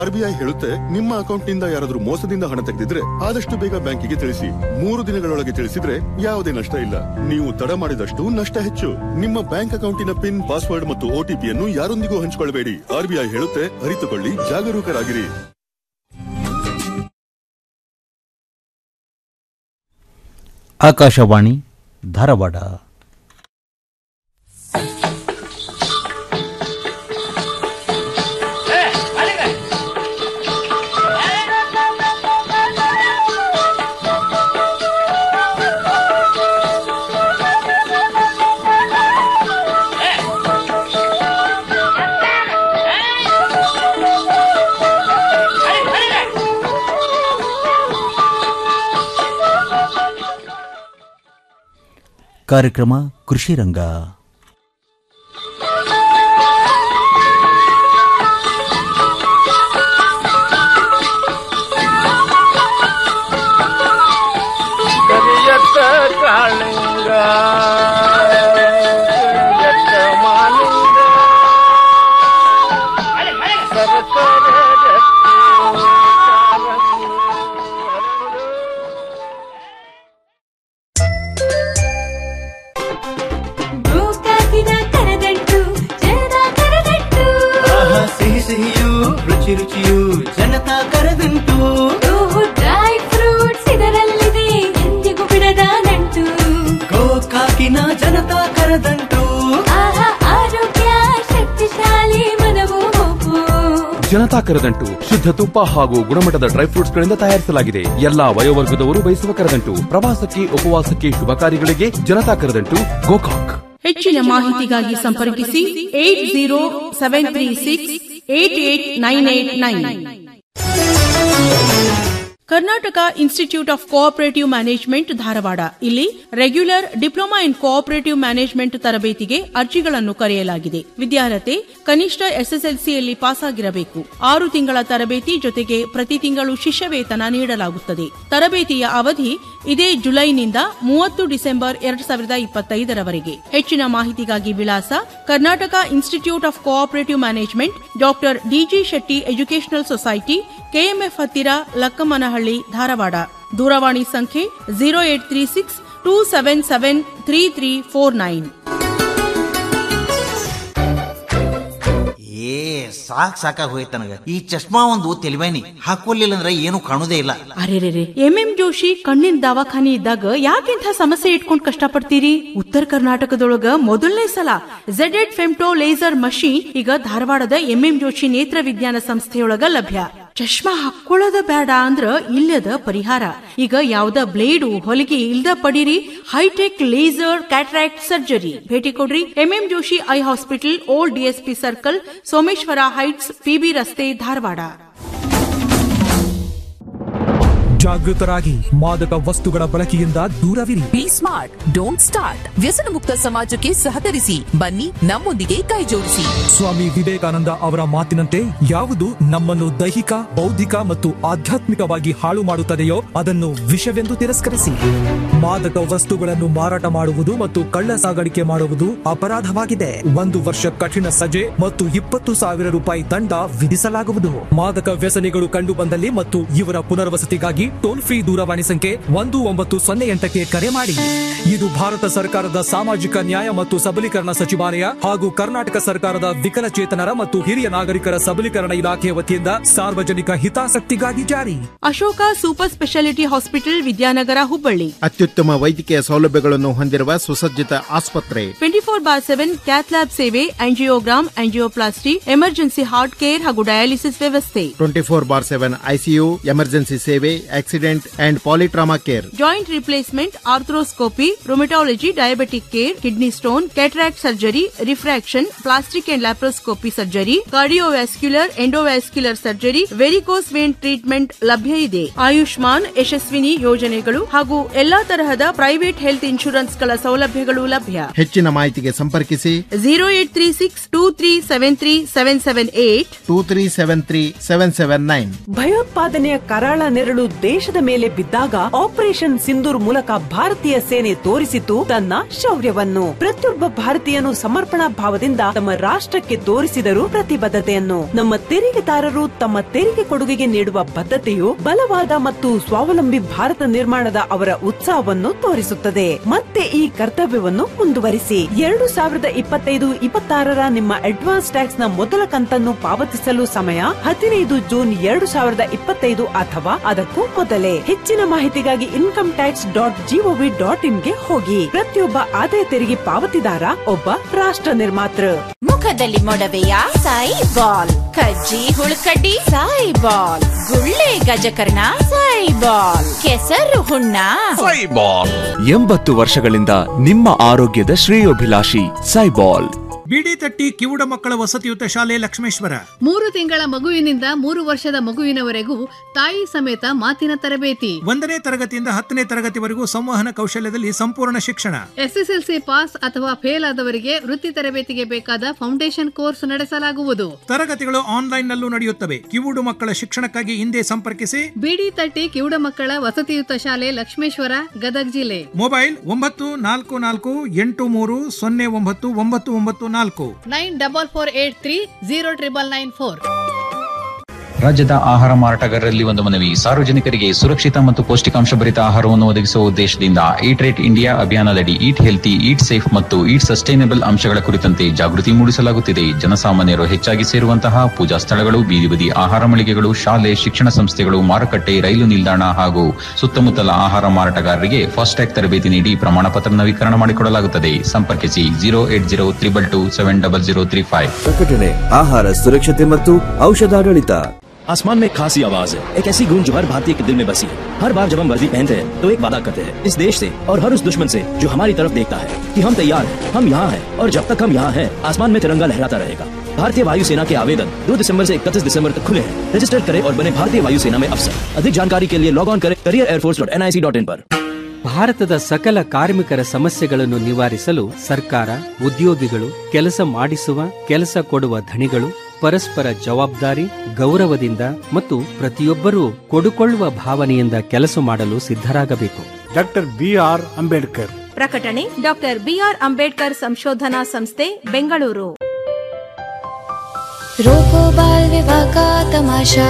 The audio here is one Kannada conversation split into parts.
ಆರ್ಬಿಐ ಹೇಳುತ್ತೆ ನಿಮ್ಮ ಅಕೌಂಟ್ನಿಂದ ಯಾರಾದ್ರೂ ಮೋಸದಿಂದ ಹಣ ತೆಗೆದಿದ್ರೆ ಆದಷ್ಟು ಬೇಗ ಬ್ಯಾಂಕಿಗೆ ತಿಳಿಸಿ ಮೂರು ದಿನಗಳೊಳಗೆ ತಿಳಿಸಿದ್ರೆ ಯಾವುದೇ ನಷ್ಟ ಇಲ್ಲ ನೀವು ತಡ ಮಾಡಿದಷ್ಟು ನಷ್ಟ ಹೆಚ್ಚು ನಿಮ್ಮ ಬ್ಯಾಂಕ್ ಅಕೌಂಟಿನ ಪಿನ್ ಪಾಸ್ವರ್ಡ್ ಮತ್ತು ಒಟಿಪಿಯನ್ನು ಯಾರೊಂದಿಗೂ ಹಂಚಿಕೊಳ್ಳಬೇಡಿ ಆರ್ಬಿಐ ಹೇಳುತ್ತೆ ಅರಿತುಕೊಳ್ಳಿ ಜಾಗರೂಕರಾಗಿರಿ ಆಕಾಶವಾಣಿ ಧಾರವಾಡ ಕಾರ್ಯಕ್ರಮ ಕೃಷಿ ರಂಗ ಕರಿಯತ್ತ ಕಾಳಿಂಗ ಕರಿಯತ್ತ ಮಾಲಿಂಗ ಸರಸರ ರತ್ತಿ ಕಾರಂಗಿ ಹರಳು. ಗೋಕಾಕಿನ ಕರದಂಟು ಜನದ ಕರದಂಟು ಆಹಾ ಸಿಹಿ ಸಿಹಿಯು ರುಚಿ ರುಚಿಯು ಜನತಾ ಕರದಂಟು ಓಹೋ ಡ್ರೈ ಫ್ರೂಟ್ಸ್ ಇದರಲ್ಲಿದೆ ಎಂದಿಗೂ ಬಿಡದ ನಂಟು ಗೋಕಾಕಿನ ಜನತಾ ಕರದಂಟು ಆಹಾ ಆರೋಗ್ಯ ಶಕ್ತಿಶಾಲಿ ಮನವು ಹೋಗು ಜನತಾ ಕರದಂಟು ಶುದ್ಧ ತುಪ್ಪ ಹಾಗೂ ಗುಣಮಟ್ಟದ ಡ್ರೈ ಫ್ರೂಟ್ಸ್ ಗಳಿಂದ ತಯಾರಿಸಲಾಗಿದೆ ಎಲ್ಲಾ ವಯೋವರ್ಗದವರು ಬಯಸುವ ಕರದಂಟು ಪ್ರವಾಸಕ್ಕೆ ಉಪವಾಸಕ್ಕೆ ಶುಭ ಕಾರ್ಯಗಳಿಗೆ ಜನತಾ ಕರದಂಟು ಗೋಕಾಕ್ ಹೆಚ್ಚಿನ ಮಾಹಿತಿಗಾಗಿ ಸಂಪರ್ಕಿಸಿ eight zero seven three six eight eight nine eight nine Karnataka institute of cooperative management Dharwad ಇಲ್ಲಿ regular diploma in cooperative management ತರಬೇತಿಗೆ ಅರ್ಜಿಗಳನ್ನು ಕರೆಯಲಾಗಿದೆ ವಿದ್ಯಾರ್ಹತೆ ಕನಿಷ್ಠ ಎಸ್ಎಸ್ಎಲ್ಸಿಯಲ್ಲಿ ಪಾಸಾಗಿರಬೇಕು ಆರು ತಿಂಗಳ ತರಬೇತಿ ಜೊತೆಗೆ ಪ್ರತಿ ತಿಂಗಳು ಶಿಷ್ಯ ವೇತನ ನೀಡಲಾಗುತ್ತದೆ ತರಬೇತಿಯ ಅವಧಿ ಇದೇ ಜುಲೈನಿಂದ ಮೂವತ್ತು ಡಿಸೆಂಬರ್ ಎರಡ್ ಸಾವಿರದ ಇಪ್ಪತ್ತೈದರವರೆಗೆ ಹೆಚ್ಚಿನ ಮಾಹಿತಿಗಾಗಿ ವಿಳಾಸ Karnataka institute of cooperative management doctor DG Shetty educational society KMF ಹತ್ತಿರ ಲಕ್ಕಮ್ಮನಹಳ್ಳಿ ಧಾರವಾಡ ದೂರವಾಣಿ ಸಂಖ್ಯೆ zero eight three six two seven seven three three four nine ಏ ಸಾಕ್ ಸಾಕಾಗ್ ಹೋಯ್ತು ನನಗ ಈ ಚಶ್ಮಾ ಒಂದು ತೆಲಿವೇನಿ ಹಾಕೊಲ್ಲಿಲ್ಲ ಅಂದ್ರೆ ಏನು ಕಾಣುದೇ ಇಲ್ಲ ಅರೆರೆರೆ ಎಂ ಎಂ ಜೋಶಿ ಕಣ್ಣಿನ ದವಾಖಾನೆ ಇದ್ದಾಗ ಯಾಕಿಂಥ ಸಮಸ್ಯೆ ಇಟ್ಕೊಂಡ್ ಕಷ್ಟಪಡ್ತೀರಿ ಉತ್ತರ ಕರ್ನಾಟಕದೊಳಗ ಮೊದಲನೇ ಸಲ ಝೆಡ್ ಎಡ್ ಫೆಮ್ಟೋ ಲೇಸರ್ ಮಷೀನ್ ಈಗ ಧಾರವಾಡದ ಎಂ ಎಂ ಜೋಶಿ ನೇತ್ರ ವಿಜ್ಞಾನ ಸಂಸ್ಥೆಯೊಳಗ ಲಭ್ಯ ಚಶ್ಮಾ ಹಾಕೊಳ್ಳೋದ ಬೇಡ ಅಂದ್ರ ಇಲ್ಲದ ಪರಿಹಾರ ಈಗ ಯಾವ್ದ ಬ್ಲೇಡು ಹೊಲಿಗೆ ಇಲ್ದ ಪಡೀರಿ ಹೈಟೆಕ್ ಲೇಸರ್ ಕ್ಯಾಟ್ರಾಕ್ಟ್ ಸರ್ಜರಿ ಭೇಟಿ ಕೊಡ್ರಿ MM Joshi eye hospital old DSP circle Someshwara heights PB ರಸ್ತೆ ಧಾರವಾಡ ಜಾಗೃತರಾಗಿ ಮಾದಕ ವಸ್ತುಗಳ ಬಳಕೆಯಿಂದ ದೂರವಿರಿ ಬಿ ಸ್ಮಾರ್ಟ್ ಡೋಂಟ್ ಸ್ಟಾರ್ಟ್ ವ್ಯಸನ ಮುಕ್ತ ಸಮಾಜಕ್ಕೆ ಸಹಕರಿಸಿ ಬನ್ನಿ ನಮ್ಮೊಂದಿಗೆ ಕೈ ಜೋಡಿಸಿ ಸ್ವಾಮಿ ವಿವೇಕಾನಂದ ಅವರ ಮಾತಿನಂತೆ ಯಾವುದು ನಮ್ಮನ್ನು ದೈಹಿಕ ಬೌದ್ಧಿಕ ಮತ್ತು ಆಧ್ಯಾತ್ಮಿಕವಾಗಿ ಹಾಳು ಮಾಡುತ್ತದೆಯೋ ಅದನ್ನು ವಿಷವೆಂದು ತಿರಸ್ಕರಿಸಿ ಮಾದಕ ವಸ್ತುಗಳನ್ನು ಮಾರಾಟ ಮಾಡುವುದು ಮತ್ತು ಕಳ್ಳ ಸಾಗಾಣಿಕೆ ಮಾಡುವುದು ಅಪರಾಧವಾಗಿದೆ ಒಂದು ವರ್ಷ ಕಠಿಣ ಸಜೆ ಮತ್ತು ಇಪ್ಪತ್ತು ಸಾವಿರ ರೂಪಾಯಿ ದಂಡ ವಿಧಿಸಲಾಗುವುದು ಮಾದಕ ವ್ಯಸನಿಗಳು ಕಂಡು ಬಂದಲ್ಲಿ ಮತ್ತು ಇವರ ಪುನರ್ವಸತಿಗಾಗಿ ಟೋಲ್ ಫ್ರೀ ದೂರವಾಣಿ ಸಂಖ್ಯೆ ಒಂದು ಒಂಬತ್ತು ಸೊನ್ನೆ ಎಂಟಕ್ಕೆ ಕರೆ ಮಾಡಿ ಇದು ಭಾರತ ಸರ್ಕಾರದ ಸಾಮಾಜಿಕ ನ್ಯಾಯ ಮತ್ತು ಸಬಲೀಕರಣ ಸಚಿವಾಲಯ ಹಾಗೂ ಕರ್ನಾಟಕ ಸರ್ಕಾರದ ವಿಕಲಚೇತನರ ಮತ್ತು ಹಿರಿಯ ನಾಗರಿಕರ ಸಬಲೀಕರಣ ಇಲಾಖೆಯ ವತಿಯಿಂದ ಸಾರ್ವಜನಿಕ ಹಿತಾಸಕ್ತಿಗಾಗಿ ಜಾರಿ Ashoka super speciality hospital Vidyanagar Hubballi ಅತ್ಯುತ್ತಮ ವೈದ್ಯಕೀಯ ಸೌಲಭ್ಯಗಳನ್ನು ಹೊಂದಿರುವ ಸುಸಜ್ಜಿತ ಆಸ್ಪತ್ರೆ twenty four bar seven cath lab ಸೇವೆ angiogram angioplasty emergency heart care ಹಾಗೂ ಡಯಾಲಿಸಿಸ್ ವ್ಯವಸ್ಥೆ twenty four bar seven ICU emergency ಸೇವೆ accident and polytrauma care joint replacement arthroscopy rheumatology diabetic care kidney stone cataract surgery refraction plastic and laparoscopy surgery cardiovascular endovascular surgery varicose vein treatment ಲಭ್ಯ ಇದೆ ಆಯುಷ್ಮಾನ್ ಯಶಸ್ವಿನಿ ಯೋಜನೆಗಳು ಹಾಗೂ ಎಲ್ಲಾ ತರಹದ ಪ್ರೈವೇಟ್ ಹೆಲ್ತ್ ಇನ್ಶೂರೆನ್ಸ್ ಗಳ ಸೌಲಭ್ಯಗಳು ಲಭ್ಯ ಹೆಚ್ಚಿನ ಮಾಹಿತಿಗೆ ಸಂಪರ್ಕಿಸಿ zero eight three six two three seven three seven seven eight two three seven three seven seven nine ಭಯೋತ್ಪಾದನೆಯ ಕರಾಳ ನೆರಳು ದೇಶದ ಮೇಲೆ ಬಿದ್ದಾಗ ಆಪರೇಷನ್ ಸಿಂಧೂರ್ ಮೂಲಕ ಭಾರತೀಯ ಸೇನೆ ತೋರಿಸಿತು ತನ್ನ ಶೌರ್ಯವನ್ನು ಪ್ರತಿಯೊಬ್ಬ ಭಾರತೀಯನು ಸಮರ್ಪಣಾ ಭಾವದಿಂದ ತಮ್ಮ ರಾಷ್ಟ್ರಕ್ಕೆ ತೋರಿಸಿದರು ಪ್ರತಿಬದ್ಧತೆಯನ್ನು ನಮ್ಮ ತೆರಿಗೆದಾರರು ತಮ್ಮ ತೆರಿಗೆ ಕೊಡುಗೆಗೆ ನೀಡುವ ಬದ್ಧತೆಯು ಬಲವಾದ ಮತ್ತು ಸ್ವಾವಲಂಬಿ ಭಾರತ ನಿರ್ಮಾಣದ ಅವರ ಉತ್ಸಾಹವನ್ನು ತೋರಿಸುತ್ತದೆ ಮತ್ತೆ ಈ ಕರ್ತವ್ಯವನ್ನು ಮುಂದುವರಿಸಿ ಎರಡು ಸಾವಿರದ ಇಪ್ಪತ್ತೈದು ಇಪ್ಪತ್ತಾರರ ನಿಮ್ಮ ಅಡ್ವಾನ್ಸ್ ಟ್ಯಾಕ್ಸ್ ನ ಮೊದಲ ಕಂತನ್ನು ಪಾವತಿಸಲು ಸಮಯ ಹದಿನೈದು ಜೂನ್ ಎರಡು ಸಾವಿರದ ಇಪ್ಪತ್ತೈದು ಅಥವಾ ಅದಕ್ಕೂ ಮೊದಲೇ ಹೆಚ್ಚಿನ ಮಾಹಿತಿಗಾಗಿ income tax dot GOV dot ಇನ್ಗೆ ಹೋಗಿ ಪ್ರತಿಯೊಬ್ಬ ಆದಾಯ ತೆರಿಗೆ ಪಾವತಿದಾರ ಒಬ್ಬ ರಾಷ್ಟ್ರ ನಿರ್ಮಾತೃ ಮುಖದಲ್ಲಿ ಮೊಡವೆಯ ಸಾಯಿ ಬಾಲ್ ಕಜ್ಜಿ ಹುಳುಕಡ್ಡಿ ಸಾಯಿ ಬಾಲ್ ಗುಳ್ಳೆ ಗಜಕರ್ಣ ಸಾಯಿ ಬಾಲ್ ಕೆಸರು ಹುಣ್ಣ ಎಂಬತ್ತು ವರ್ಷಗಳಿಂದ ನಿಮ್ಮ ಆರೋಗ್ಯದ ಶ್ರೇಯೋಭಿಲಾಷಿ ಸೈಬಾಲ್ ಬಿಡಿ ತಟ್ಟಿ ಕಿವುಡ ಮಕ್ಕಳ ವಸತಿಯುತ ಶಾಲೆ ಲಕ್ಷ್ಮೇಶ್ವರ ಮೂರು ತಿಂಗಳ ಮಗುವಿನಿಂದ ಮೂರು ವರ್ಷದ ಮಗುವಿನವರೆಗೂ ತಾಯಿ ಸಮೇತ ಮಾತಿನ ತರಬೇತಿ ಒಂದನೇ ತರಗತಿಯಿಂದ ಹತ್ತನೇ ತರಗತಿವರೆಗೂ ಸಂವಹನ ಕೌಶಲ್ಯದಲ್ಲಿ ಸಂಪೂರ್ಣ ಶಿಕ್ಷಣ ಎಸ್ಎಸ್ಎಲ್ಸಿ ಪಾಸ್ ಅಥವಾ ಫೇಲ್ ಆದವರಿಗೆ ವೃತ್ತಿ ತರಬೇತಿಗೆ ಬೇಕಾದ ಫೌಂಡೇಶನ್ ಕೋರ್ಸ್ ನಡೆಸಲಾಗುವುದು ತರಗತಿಗಳು ಆನ್ಲೈನ್ ನಲ್ಲೂ ನಡೆಯುತ್ತವೆ ಕಿವುಡು ಮಕ್ಕಳ ಶಿಕ್ಷಣಕ್ಕಾಗಿ ಹಿಂದೆ ಸಂಪರ್ಕಿಸಿ ಬಿಡಿ ತಟ್ಟಿ ಕಿವುಡ ಮಕ್ಕಳ ವಸತಿಯುತ ಶಾಲೆ ಲಕ್ಷ್ಮೇಶ್ವರ ಗದಗ್ ಜಿಲ್ಲೆ ಮೊಬೈಲ್ ಒಂಬತ್ತು ನಾಲ್ಕು ನಾಲ್ಕು ಎಂಟು ಮೂರು ಸೊನ್ನೆ ಒಂಬತ್ತು ಒಂಬತ್ತು ಒಂಬತ್ತು ನಾಲ್ಕು nine double four eight three zero triple nine four ರಾಜ್ಯದ ಆಹಾರ ಮಾರಾಟಗಾರರಲ್ಲಿ ಒಂದು ಮನವಿ ಸಾರ್ವಜನಿಕರಿಗೆ ಸುರಕ್ಷಿತ ಮತ್ತು ಪೌಷ್ಟಿಕಾಂಶ ಭರಿತ ಆಹಾರವನ್ನು ಒದಗಿಸುವ ಉದ್ದೇಶದಿಂದ ಈಟ್ ರೇಟ್ ಇಂಡಿಯಾ ಅಭಿಯಾನದಡಿ ಈಟ್ ಹೆಲ್ತಿ ಈಟ್ ಸೇಫ್ ಮತ್ತು ಈಟ್ ಸಸ್ಟೈನಬಲ್ ಅಂಶಗಳ ಕುರಿತಂತೆ ಜಾಗೃತಿ ಮೂಡಿಸಲಾಗುತ್ತಿದೆ ಜನಸಾಮಾನ್ಯರು ಹೆಚ್ಚಾಗಿ ಸೇರುವಂತಹ ಪೂಜಾ ಸ್ಥಳಗಳು ಬೀದಿ ಬದಿ ಆಹಾರ ಮಳಿಗೆಗಳು ಶಾಲೆ ಶಿಕ್ಷಣ ಸಂಸ್ಥೆಗಳು ಮಾರುಕಟ್ಟೆ ರೈಲು ನಿಲ್ದಾಣ ಹಾಗೂ ಸುತ್ತಮುತ್ತಲ ಆಹಾರ ಮಾರಾಟಗಾರರಿಗೆ ಫಾಸ್ಟ್ಯಾಗ್ ತರಬೇತಿ ನೀಡಿ ಪ್ರಮಾಣ ಪತ್ರ ನವೀಕರಣ ಮಾಡಿಕೊಡಲಾಗುತ್ತದೆ ಸಂಪರ್ಕಿಸಿ zero eight zero triple two seven double zero three five ಪ್ರಕಟಣೆ ಆಹಾರ ಸುರಕ್ಷತೆ ಮತ್ತು ಔಷಧಾಡಳಿತ आसमान में खासी आवाज है एक ऐसी गूंज जो हर भारतीय के दिल में बसी है हर बार जब हम वर्दी पहनते हैं तो एक वादा करते हैं इस देश से और हर उस दुश्मन से जो हमारी तरफ देखता है कि हम तैयार हैं हम यहाँ हैं और जब तक हम यहाँ हैं आसमान में तिरंगा लहराता रहेगा भारतीय वायुसेना के आवेदन 2 दिसंबर से 31 दिसंबर तक खुले हैं रजिस्टर करें और बने भारतीय वायुसेना में अफसर अधिक जानकारी के लिए लॉग ऑन करें career air force dot N I C dot in पर ಭಾರತದ ಸಕಲ ಕಾರ್ಮಿಕರ ಸಮಸ್ಯೆಗಳನ್ನು ನಿವಾರಿಸಲು ಸರ್ಕಾರ ಉದ್ಯೋಗಿಗಳು ಕೆಲಸ ಮಾಡಿಸುವ ಕೆಲಸ ಕೊಡುವ ಧಣಿಗಳು ಪರಸ್ಪರ ಜವಾಬ್ದಾರಿ ಗೌರವದಿಂದ ಮತ್ತು ಪ್ರತಿಯೊಬ್ಬರೂ ಕೊಡುಕೊಳ್ಳುವ ಭಾವನೆಯಿಂದ ಕೆಲಸ ಮಾಡಲು ಸಿದ್ಧರಾಗಬೇಕು ಡಾಕ್ಟರ್ ಬಿ ಆರ್ ಅಂಬೇಡ್ಕರ್ ಪ್ರಕಟಣೆ ಡಾಕ್ಟರ್ ಬಿಆರ್ ಅಂಬೇಡ್ಕರ್ ಸಂಶೋಧನಾ ಸಂಸ್ಥೆ ಬೆಂಗಳೂರು रोको बाल विवाह का तमाशा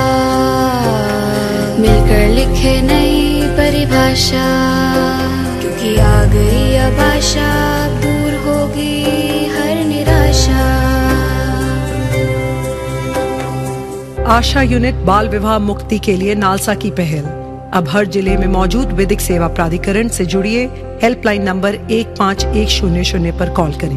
मिलकर लिखे नई परिभाषा क्योंकि आ गई अब आशा अब दूर होगी हर निराशा आशा यूनिट बाल विवाह मुक्ति के लिए नालसा की पहल अब हर जिले में मौजूद विधिक सेवा प्राधिकरण से जुड़िए हेल्पलाइन नंबर एक पाँच एक शून्य शून्य पर कॉल करें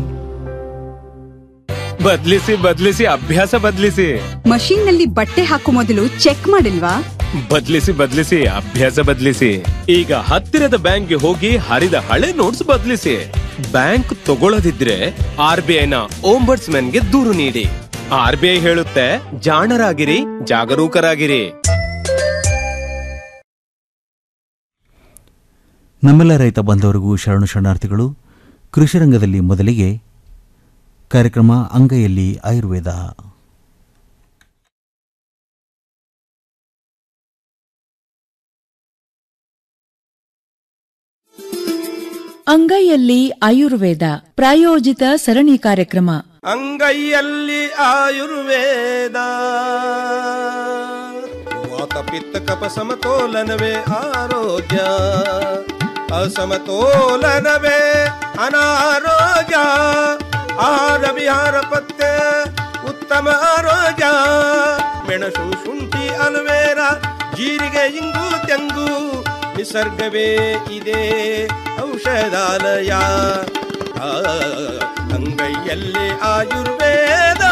ಬದ್ಲಿಸಿ ಬದ್ಲಿಸಿ ಅಭ್ಯಾಸ ಬದ್ಲಿಸಿ ಮಷೀನ್ ನಲ್ಲಿ ಬಟ್ಟೆ ಹಾಕೋ ಮೊದಲು ಚೆಕ್ ಮಾಡಿಲ್ವಾ ಬದ್ಲಿಸಿ ಬದ್ಲಿಸಿ ಅಭ್ಯಾಸ ಬದ್ಲಿಸಿ ಈಗ ಹತ್ತಿರದ ಬ್ಯಾಂಕ್ಗೆ ಹೋಗಿ ಹರಿದ ಹಳೆ ನೋಟ್ಸ್ ಬದ್ಲಿಸಿ ಬ್ಯಾಂಕ್ ತಗೊಳ್ಳದಿದ್ರೆ ಆರ್ ಬಿ ಐನ ಗೆ ದೂರು ನೀಡಿ ಆರ್ ಬಿ ಐ ಹೇಳುತ್ತೆ ಜಾಣರಾಗಿರಿ ಜಾಗರೂಕರಾಗಿರಿ ನಮ್ಮೆಲ್ಲ ರೈತ ಬಂಧವರಿಗೂ ಶರಣು ಶರಣಾರ್ಥಿಗಳು ಕೃಷಿ ರಂಗದಲ್ಲಿ ಮೊದಲಿಗೆ ಕಾರ್ಯಕ್ರಮ ಅಂಗೈಯಲ್ಲಿ ಆಯುರ್ವೇದ ಅಂಗೈಯಲ್ಲಿ ಆಯುರ್ವೇದ ಪ್ರಾಯೋಜಿತ ಸರಣಿ ಕಾರ್ಯಕ್ರಮ ಅಂಗೈಯಲ್ಲಿ ಆಯುರ್ವೇದ ವಾತ ಪಿತ್ತ ಕಪ ಸಮತೋಲನವೇ ಆರೋಗ್ಯ ಅಸಮತೋಲನವೇ ಅನಾರೋಗ್ಯ ಆಹಾರ ವಿಹಾರ ಪತ್ತೆ ಉತ್ತಮ ಆರೋಗ್ಯ ಮೆಣಸು ಶುಂಠಿ ಅಲುವೇರ ಜೀರಿಗೆ ಇಂಗು ತೆಂಗು ನಿಸರ್ಗವೇ ಇದೆ ಔಷಧಾಲಯ ಆ, ಅಂಗೈಯಲ್ಲಿ ಆಯುರ್ವೇದ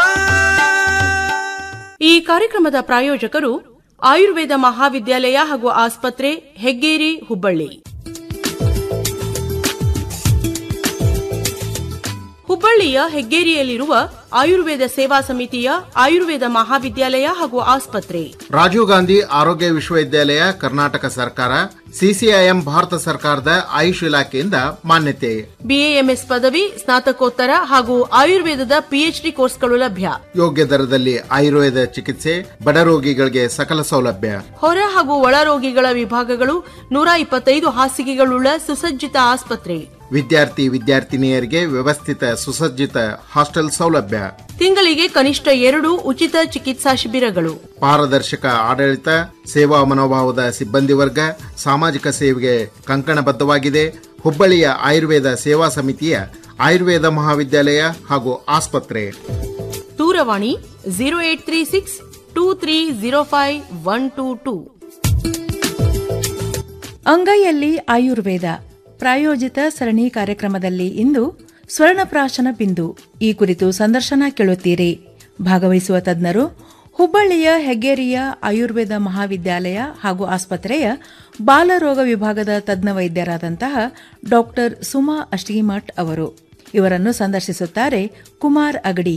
ಈ ಕಾರ್ಯಕ್ರಮದ ಪ್ರಾಯೋಜಕರು ಆಯುರ್ವೇದ ಮಹಾವಿದ್ಯಾಲಯ ಹಾಗೂ ಆಸ್ಪತ್ರೆ ಹೆಗ್ಗೇರಿ ಹುಬ್ಬಳ್ಳಿ ಹುಬ್ಬಳ್ಳಿಯ ಹೆಗ್ಗೇರಿಯಲ್ಲಿರುವ ಆಯುರ್ವೇದ ಸೇವಾ ಸಮಿತಿಯ ಆಯುರ್ವೇದ ಮಹಾವಿದ್ಯಾಲಯ ಹಾಗೂ ಆಸ್ಪತ್ರೆ ರಾಜೀವ್ ಗಾಂಧಿ ಆರೋಗ್ಯ ವಿಶ್ವವಿದ್ಯಾಲಯ ಕರ್ನಾಟಕ ಸರ್ಕಾರ ಸಿಸಿಐಎಂ ಭಾರತ ಸರ್ಕಾರದ ಆಯುಷ್ ಇಲಾಖೆಯಿಂದ ಮಾನ್ಯತೆ ಬಿಎಎಂಎಸ್ ಪದವಿ ಸ್ನಾತಕೋತ್ತರ ಹಾಗೂ ಆಯುರ್ವೇದದ ಪಿಎಚ್ಡಿ ಕೋರ್ಸ್ಗಳು ಲಭ್ಯ ಯೋಗ್ಯ ದರದಲ್ಲಿ ಆಯುರ್ವೇದ ಚಿಕಿತ್ಸೆ ಬಡ ರೋಗಿಗಳಿಗೆ ಸಕಲ ಸೌಲಭ್ಯ ಹೊರ ಹಾಗೂ ಒಳ ರೋಗಿಗಳ ವಿಭಾಗಗಳು ನೂರ ಇಪ್ಪತ್ತೈದು ಹಾಸಿಗೆಗಳುಳ್ಳ ಸುಸಜ್ಜಿತ ಆಸ್ಪತ್ರೆ ವಿದ್ಯಾರ್ಥಿ ವಿದ್ಯಾರ್ಥಿನಿಯರಿಗೆ ವ್ಯವಸ್ಥಿತ ಸುಸಜ್ಜಿತ ಹಾಸ್ಟೆಲ್ ಸೌಲಭ್ಯ ತಿಂಗಳಿಗೆ ಕನಿಷ್ಠ ಎರಡು ಉಚಿತ ಚಿಕಿತ್ಸಾ ಶಿಬಿರಗಳು ಪಾರದರ್ಶಕ ಆಡಳಿತ ಸೇವಾ ಮನೋಭಾವದ ಸಿಬ್ಬಂದಿ ವರ್ಗ ಸಾಮಾಜಿಕ ಸೇವೆಗೆ ಕಂಕಣಬದ್ಧವಾಗಿದೆ ಹುಬ್ಬಳ್ಳಿಯ ಆಯುರ್ವೇದ ಸೇವಾ ಸಮಿತಿಯ ಆಯುರ್ವೇದ ಮಹಾವಿದ್ಯಾಲಯ ಹಾಗೂ ಆಸ್ಪತ್ರೆ ದೂರವಾಣಿ zero eight three six two three zero five one two two ಅಂಗೈಯಲ್ಲಿ ಆಯುರ್ವೇದ ಪ್ರಾಯೋಜಿತ ಸರಣಿ ಕಾರ್ಯಕ್ರಮದಲ್ಲಿ ಇಂದು ಸ್ವರ್ಣಪ್ರಾಶನ ಬಿಂದು ಈ ಕುರಿತು ಸಂದರ್ಶನ ಕೇಳುತ್ತೀರಿ ಭಾಗವಹಿಸುವ ತಜ್ಞರು ಹುಬ್ಬಳ್ಳಿಯ ಹೆಗ್ಗೇರಿಯ ಆಯುರ್ವೇದ ಮಹಾವಿದ್ಯಾಲಯ ಹಾಗೂ ಆಸ್ಪತ್ರೆಯ ಬಾಲರೋಗ ವಿಭಾಗದ ತಜ್ಞ ವೈದ್ಯರಾದಂತಹ ಡಾಕ್ಟರ್ ಸುಮಾ ಅಷ್ಟಿಮಠ್ ಅವರು ಇವರನ್ನು ಸಂದರ್ಶಿಸುತ್ತಾರೆ ಕುಮಾರ್ ಅಗಡಿ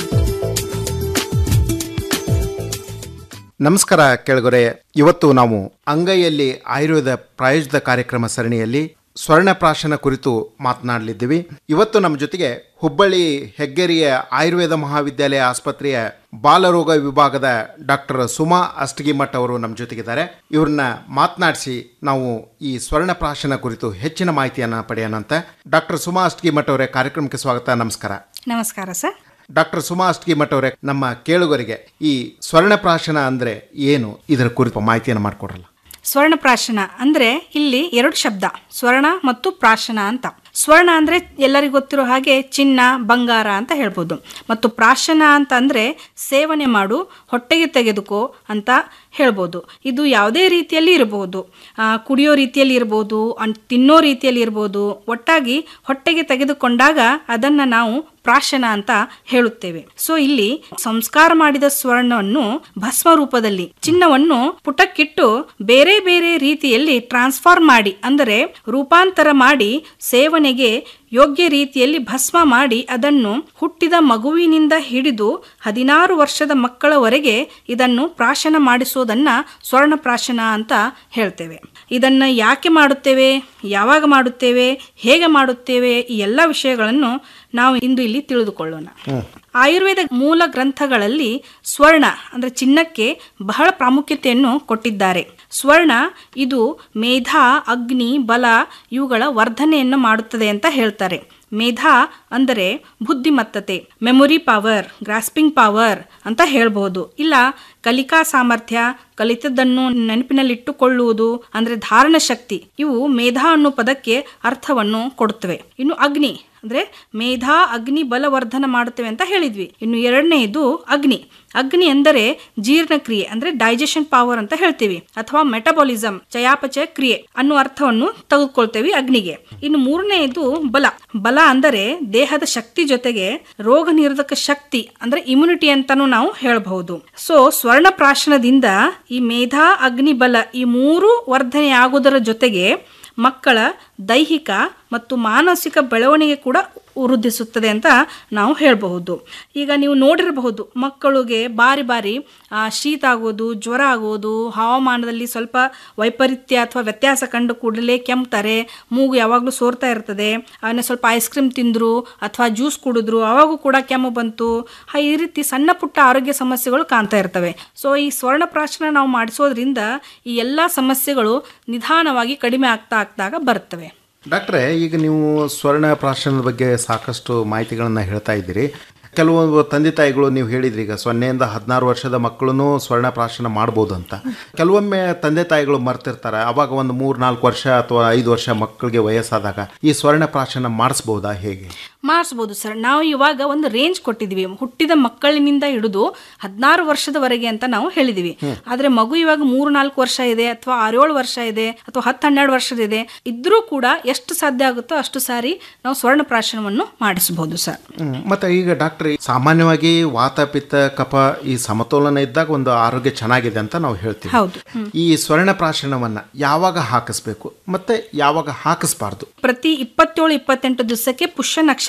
ನಮಸ್ಕಾರ ಕೆಳಗೊರೆ ಇವತ್ತು ನಾವು ಅಂಗೈಯಲ್ಲಿ ಆಯುರ್ವೇದ ಪ್ರಾಯೋಜಿತ ಕಾರ್ಯಕ್ರಮ ಸರಣಿಯಲ್ಲಿ ಸ್ವರ್ಣಪ್ರಾಶನ ಕುರಿತು ಮಾತನಾಡಲಿದ್ದೀವಿ ಇವತ್ತು ನಮ್ಮ ಜೊತೆಗೆ ಹುಬ್ಬಳ್ಳಿ ಹೆಗ್ಗೇರಿಯ ಆಯುರ್ವೇದ ಮಹಾವಿದ್ಯಾಲಯ ಆಸ್ಪತ್ರೆಯ ಬಾಲರೋಗ ವಿಭಾಗದ ಡಾಕ್ಟರ್ ಸುಮಾ ಅಷ್ಟಗಿಮಠ್ ಅವರು ನಮ್ಮ ಜೊತೆಗಿದ್ದಾರೆ ಇವ್ರನ್ನ ಮಾತನಾಡಿಸಿ ನಾವು ಈ ಸ್ವರ್ಣಪ್ರಾಶನ ಕುರಿತು ಹೆಚ್ಚಿನ ಮಾಹಿತಿಯನ್ನು ಪಡೆಯೋಣ ಅಂತ ಡಾಕ್ಟರ್ ಸುಮಾ ಅಷ್ಟಗಿಮಠ್ ಅವರೇ ಕಾರ್ಯಕ್ರಮಕ್ಕೆ ಸ್ವಾಗತ ನಮಸ್ಕಾರ ನಮಸ್ಕಾರ ಸರ್ ಡಾಕ್ಟರ್ ಸುಮಾ ಅಷ್ಟಗಿಮಠ್ ಅವರೇ ನಮ್ಮ ಕೇಳುಗರಿಗೆ ಈ ಸ್ವರ್ಣಪ್ರಾಶನ ಅಂದ್ರೆ ಏನು ಇದರ ಕುರಿತು ಮಾಹಿತಿಯನ್ನು ಮಾಡಿಕೊಡ್ರಲ್ಲ ಸ್ವರ್ಣಪ್ರಾಶನ ಅಂದ್ರೆ ಇಲ್ಲಿ ಎರಡು ಶಬ್ದ ಸ್ವರ್ಣ ಮತ್ತು ಪ್ರಾಶನ ಅಂತ ಸ್ವರ್ಣ ಅಂದ್ರೆ ಎಲ್ಲರಿಗೂ ಗೊತ್ತಿರೋ ಹಾಗೆ ಚಿನ್ನ ಬಂಗಾರ ಅಂತ ಹೇಳ್ಬೋದು ಮತ್ತು ಪ್ರಾಶನ ಅಂತ ಅಂದ್ರೆ ಸೇವನೆ ಮಾಡು ಹೊಟ್ಟೆಗೆ ತೆಗೆದುಕೋ ಅಂತ ಹೇಳ್ಬೋದು ಇದು ಯಾವುದೇ ರೀತಿಯಲ್ಲಿ ಇರಬಹುದು ಆ, ಕುಡಿಯೋ ರೀತಿಯಲ್ಲಿ ಇರ್ಬೋದು ಅನ್- ತಿನ್ನೋ ರೀತಿಯಲ್ಲಿ ಇರ್ಬೋದು ಒಟ್ಟಾಗಿ ಹೊಟ್ಟೆಗೆ ತೆಗೆದುಕೊಂಡಾಗ ಅದನ್ನ ನಾವು ಪ್ರಾಶನ ಅಂತ ಹೇಳುತ್ತೇವೆ ಸೊ ಇಲ್ಲಿ ಸಂಸ್ಕಾರ ಮಾಡಿದ ಸ್ವರ್ಣವನ್ನು ಭಸ್ಮ ರೂಪದಲ್ಲಿ ಚಿನ್ನವನ್ನು ಪುಟಕ್ಕಿಟ್ಟು ಬೇರೆ ಬೇರೆ ರೀತಿಯಲ್ಲಿ ಟ್ರಾನ್ಸ್ಫಾರ್ಮ್ ಮಾಡಿ ಅಂದರೆ ರೂಪಾಂತರ ಮಾಡಿ ಸೇವನೆಗೆ ಯೋಗ್ಯ ರೀತಿಯಲ್ಲಿ ಭಸ್ಮ ಮಾಡಿ ಅದನ್ನು ಹುಟ್ಟಿದ ಮಗುವಿನಿಂದ ಹಿಡಿದು ಹದಿನಾರು ವರ್ಷದ ಮಕ್ಕಳವರೆಗೆ ಇದನ್ನು ಪ್ರಾಶನ ಮಾಡಿಸೋದನ್ನ ಸ್ವರ್ಣ ಪ್ರಾಶನ ಅಂತ ಹೇಳ್ತೇವೆ ಇದನ್ನ ಯಾಕೆ ಮಾಡುತ್ತೇವೆ ಯಾವಾಗ ಮಾಡುತ್ತೇವೆ ಹೇಗೆ ಮಾಡುತ್ತೇವೆ ಈ ಎಲ್ಲ ವಿಷಯಗಳನ್ನು ನಾವು ಇಂದು ಇಲ್ಲಿ ತಿಳಿದುಕೊಳ್ಳೋಣ ಆಯುರ್ವೇದ ಮೂಲ ಗ್ರಂಥಗಳಲ್ಲಿ ಸ್ವರ್ಣ ಅಂದ್ರೆ ಚಿನ್ನಕ್ಕೆ ಬಹಳ ಪ್ರಾಮುಖ್ಯತೆಯನ್ನು ಕೊಟ್ಟಿದ್ದಾರೆ ಸ್ವರ್ಣ ಇದು ಮೇಧ ಅಗ್ನಿ ಬಲ ಇವುಗಳ ವರ್ಧನೆಯನ್ನು ಮಾಡುತ್ತದೆ ಅಂತ ಹೇಳ್ತಾರೆ ಮೇಧಾ ಅಂದರೆ ಬುದ್ಧಿಮತ್ತತೆ ಮೆಮೊರಿ ಪವರ್ ಗ್ರಾಸ್ಪಿಂಗ್ ಪವರ್ ಅಂತ ಹೇಳ್ಬೋದು ಇಲ್ಲ ಕಲಿಕಾ ಸಾಮರ್ಥ್ಯ ಕಲಿತದ್ದನ್ನು ನೆನಪಿನಲ್ಲಿಟ್ಟುಕೊಳ್ಳುವುದು ಅಂದ್ರೆ ಧಾರಣ ಶಕ್ತಿ ಇವು ಮೇಧಾ ಅನ್ನೋ ಪದಕ್ಕೆ ಅರ್ಥವನ್ನು ಕೊಡುತ್ತವೆ ಇನ್ನು ಅಗ್ನಿ ಅಂದ್ರೆ ಮೇಧಾ ಅಗ್ನಿ ಬಲವರ್ಧನ ಮಾಡುತ್ತವೆ ಅಂತ ಹೇಳಿದ್ವಿ ಇನ್ನು ಎರಡನೆಯದು ಅಗ್ನಿ ಅಗ್ನಿ ಅಂದರೆ ಜೀರ್ಣಕ್ರಿಯೆ ಅಂದ್ರೆ ಡೈಜೆಷನ್ ಪವರ್ ಅಂತ ಹೇಳ್ತೀವಿ ಅಥವಾ ಮೆಟಬಾಲಿಸಮ್ ಚಯಾಪಚಯ ಕ್ರಿಯೆ ಅನ್ನೋ ಅರ್ಥವನ್ನು ತೆಗೆದುಕೊಳ್ತೇವೆ ಅಗ್ನಿಗೆ ಇನ್ನು ಮೂರನೆಯದು ಬಲ ಬಲ ಅಂದರೆ ದೇಹದ ಶಕ್ತಿ ಜೊತೆಗೆ ರೋಗ ನಿರೋಧಕ ಶಕ್ತಿ ಅಂದ್ರೆ ಇಮ್ಯುನಿಟಿ ಅಂತಾನು ನಾವು ಹೇಳಬಹುದು ಸೊ ಸ್ವರ್ಣ ಪ್ರಾಶನದಿಂದ ಈ ಮೇಧಾ ಅಗ್ನಿ ಬಲ ಈ ಮೂರು ವರ್ಧನೆ ಆಗುವುದರ ಜೊತೆಗೆ ಮಕ್ಕಳ ದೈಹಿಕ ಮತ್ತು ಮಾನಸಿಕ ಬೆಳವಣಿಗೆ ಕೂಡ ವೃದ್ಧಿಸುತ್ತದೆ ಅಂತ ನಾವು ಹೇಳಬಹುದು ಈಗ ನೀವು ನೋಡಿರಬಹುದು ಮಕ್ಕಳಿಗೆ ಬಾರಿ ಬಾರಿ ಆ, ಶೀತ ಆಗೋದು ಜ್ವರ ಆಗೋದು ಹವಾಮಾನದಲ್ಲಿ ಸ್ವಲ್ಪ ವೈಪರೀತ್ಯ ಅಥವಾ ವ್ಯತ್ಯಾಸ ಕಂಡು ಕೂಡಲೇ ಕೆಮ್ತಾರೆ ಮೂಗು ಯಾವಾಗಲೂ ಸೋರ್ತಾ ಇರ್ತದೆ ಅವನ್ನ ಸ್ವಲ್ಪ ಐಸ್ ಕ್ರೀಮ್ ತಿಂದರು ಅಥವಾ ಜ್ಯೂಸ್ ಕುಡಿದ್ರು ಅವಾಗೂ ಕೂಡ ಕೆಮ್ಮು ಬಂತು ಹ, ಈ ರೀತಿ ಸಣ್ಣ ಪುಟ್ಟ ಆರೋಗ್ಯ ಸಮಸ್ಯೆಗಳು ಕಾಣ್ತಾ ಇರ್ತವೆ ಸೊ ಈ ಸ್ವರ್ಣಪ್ರಾಶನ ನಾವು ಮಾಡಿಸೋದ್ರಿಂದ ಈ ಎಲ್ಲ ಸಮಸ್ಯೆಗಳು ನಿಧಾನವಾಗಿ ಕಡಿಮೆ ಆಗ್ತಾ ಆಗ್ದಾಗ ಬರ್ತವೆ ಡಾಕ್ಟ್ರೆ ಈಗ ನೀವು ಸ್ವರ್ಣ ಪ್ರಾಶನದ ಬಗ್ಗೆ ಸಾಕಷ್ಟು ಮಾಹಿತಿಗಳನ್ನು ಹೇಳ್ತಾ ಇದ್ದೀರಿ ಕೆಲವೊಂದು ತಂದೆ ತಾಯಿಗಳು ನೀವು ಹೇಳಿದ್ರಿ ಈಗ ಸೊನ್ನೆಯಿಂದ ಹದಿನಾರು ವರ್ಷದ ಮಕ್ಕಳು ಸ್ವರ್ಣ ಪ್ರಾಶನ ಮಾಡ್ಬೋದು ಅಂತ ಕೆಲವೊಮ್ಮೆ ತಂದೆ ತಾಯಿಗಳು ಮರ್ತಿರ್ತಾರೆ ಅವಾಗ ಒಂದು ಮೂರು ನಾಲ್ಕು ವರ್ಷ ಅಥವಾ ಐದು ವರ್ಷ ಮಕ್ಕಳಿಗೆ ವಯಸ್ಸಾದಾಗ ಈ ಸ್ವರ್ಣ ಪ್ರಾಶನ ಮಾಡಿಸ್ಬೋದಾ ಹೇಗೆ ಮಾಡಿಸ್ಬೋದು ಸರ್ ನಾವು ಇವಾಗ ಒಂದು ರೇಂಜ್ ಕೊಟ್ಟಿದ್ವಿ ಹುಟ್ಟಿದ ಮಕ್ಕಳಿನಿಂದ ಹಿಡಿದು ಹದಿನಾರು ವರ್ಷದವರೆಗೆ ಅಂತ ನಾವು ಹೇಳಿದ್ವಿ ಹ್ಮ್. ಆದ್ರೆ ಮಗು ಇವಾಗ ಮೂರು ನಾಲ್ಕು ವರ್ಷ ಇದೆ ಅಥವಾ ಆರೇಳು ವರ್ಷ ಇದೆ ಅಥವಾ ಹತ್ತು ಹನ್ನೆರಡು ವರ್ಷದಿದೆ ಇದ್ರೂ ಕೂಡ ಎಷ್ಟು ಸಾಧ್ಯ ಆಗುತ್ತೋ ಅಷ್ಟು ಸಾರಿ ನಾವು ಸ್ವರ್ಣ ಪ್ರಾಶನವನ್ನು ಮಾಡಿಸಬಹುದು ಸರ್ ಹ್ಮ್. ಮತ್ತೆ ಈಗ ಡಾಕ್ಟರ್ ಸಾಮಾನ್ಯವಾಗಿ ವಾತ ಪಿತ್ತ ಕಫ ಈ ಸಮತೋಲನ ಇದ್ದಾಗ ಒಂದು ಆರೋಗ್ಯ ಚೆನ್ನಾಗಿದೆ ಅಂತ ನಾವು ಹೇಳ್ತೀವಿ ಹೌದು ಹ್ಮ್. ಈ ಸ್ವರ್ಣ ಪ್ರಾಶನವನ್ನ ಯಾವಾಗ ಹಾಕಿಸ್ಬೇಕು ಮತ್ತೆ ಯಾವಾಗ ಹಾಕಿಸ್ಬಾರ್ದು ಪ್ರತಿ ಇಪ್ಪತ್ತೇಳು ಇಪ್ಪತ್ತೆಂಟು ದಿವಸಕ್ಕೆ ಪುಷ್ಯ ನಕ್ಷತ್ರ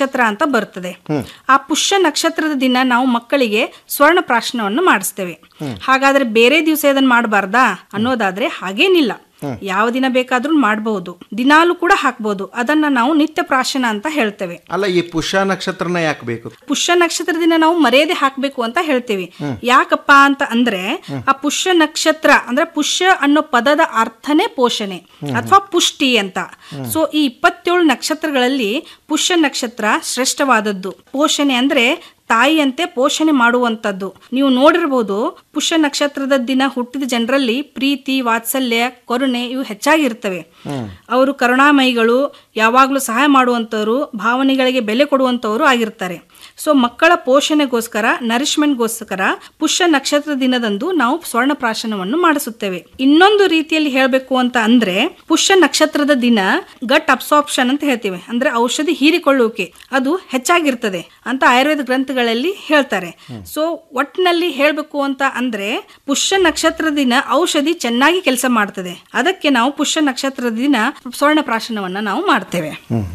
ನಕ್ಷತ್ರ ಅಂತ ಬರ್ತದೆ ಆ ಪುಷ್ಯ ನಕ್ಷತ್ರದ ದಿನ ನಾವು ಮಕ್ಕಳಿಗೆ ಸ್ವರ್ಣ ಪ್ರಾಶನವನ್ನು ಮಾಡಿಸ್ತೇವೆ ಹಾಗಾದ್ರೆ ಬೇರೆ ದಿವಸ ಇದನ್ನ ಮಾಡಬಾರ್ದಾ ಅನ್ನೋದಾದ್ರೆ ಹಾಗೇನಿಲ್ಲ ಯಾವ ದಿನ ಬೇಕಾದ್ರೂ ಮಾಡಬಹುದು ದಿನಾಲು ಕೂಡ ಹಾಕ್ಬೋದು ಅದನ್ನ ನಾವು ನಿತ್ಯ ಪ್ರಾಶನ ಅಂತ ಹೇಳ್ತೇವೆ ಅಲ್ಲ ಈ ಪುಷ್ಯ ನಕ್ಷತ್ರನ ಯಾಕೆ ಬೇಕು ಪುಷ್ಯ ನಕ್ಷತ್ರ ದಿನ ನಾವು ಮರ್ಯಾದೆ ಹಾಕ್ಬೇಕು ಅಂತ ಹೇಳ್ತೇವೆ ಯಾಕಪ್ಪ ಅಂತ ಅಂದ್ರೆ ಆ ಪುಷ್ಯ ನಕ್ಷತ್ರ ಅಂದ್ರೆ ಪುಷ್ಯ ಅನ್ನೋ ಪದದ ಅರ್ಥನೇ ಪೋಷಣೆ ಅಥವಾ ಪುಷ್ಟಿ ಅಂತ ಸೊ ಈ ಇಪ್ಪತ್ತೇಳು ನಕ್ಷತ್ರಗಳಲ್ಲಿ ಪುಷ್ಯ ನಕ್ಷತ್ರ ಶ್ರೇಷ್ಠವಾದದ್ದು ಪೋಷಣೆ ಅಂದ್ರೆ ತಾಯಿಯಂತೆ ಪೋಷಣೆ ಮಾಡುವಂಥದ್ದು ನೀವು ನೋಡಿರ್ಬೋದು ಪುಷ್ಯ ನಕ್ಷತ್ರದ ದಿನ ಹುಟ್ಟಿದ ಜನರಲ್ಲಿ ಪ್ರೀತಿ ವಾತ್ಸಲ್ಯ ಕರುಣೆ ಇವು ಹೆಚ್ಚಾಗಿರ್ತವೆ ಅವರು ಕರುಣಾಮಯಿಗಳು ಯಾವಾಗಲೂ ಸಹಾಯ ಮಾಡುವಂಥವ್ರು ಭಾವನೆಗಳಿಗೆ ಬೆಲೆ ಕೊಡುವಂಥವ್ರು ಆಗಿರ್ತಾರೆ ಸೊ ಮಕ್ಕಳ ಪೋಷಣೆಗೋಸ್ಕರ ನರಿಶ್ಮೆಂಟ್ಗೋಸ್ಕರ ಪುಷ್ಯ ನಕ್ಷತ್ರ ದಿನದಂದು ನಾವು ಸ್ವರ್ಣ ಪ್ರಾಶನವನ್ನು ಮಾಡಿಸುತ್ತೇವೆ ಇನ್ನೊಂದು ರೀತಿಯಲ್ಲಿ ಹೇಳಬೇಕು ಅಂತ ಅಂದ್ರೆ ಪುಷ್ಯ ನಕ್ಷತ್ರದ ದಿನ ಗಟ್ ಅಬ್ಸಾರ್ಪ್ಷನ್ ಅಂತ ಹೇಳ್ತೀವಿ ಅಂದ್ರೆ ಔಷಧಿ ಹೀರಿಕೊಳ್ಳುವಿಕೆ ಅದು ಹೆಚ್ಚಾಗಿರ್ತದೆ ಅಂತ ಆಯುರ್ವೇದ ಗ್ರಂಥಗಳಲ್ಲಿ ಹೇಳ್ತಾರೆ ಸೊ ಒಟ್ಟಿನಲ್ಲಿ ಹೇಳಬೇಕು ಅಂತ ಅಂದ್ರೆ ಪುಷ್ಯ ನಕ್ಷತ್ರ ದಿನ ಔಷಧಿ ಚೆನ್ನಾಗಿ ಕೆಲಸ ಮಾಡ್ತದೆ ಅದಕ್ಕೆ ನಾವು ಪುಷ್ಯ ನಕ್ಷತ್ರದ ದಿನ ಸ್ವರ್ಣ ಪ್ರಾಶನವನ್ನ ನಾವು ಮಾಡ್ತೇವೆ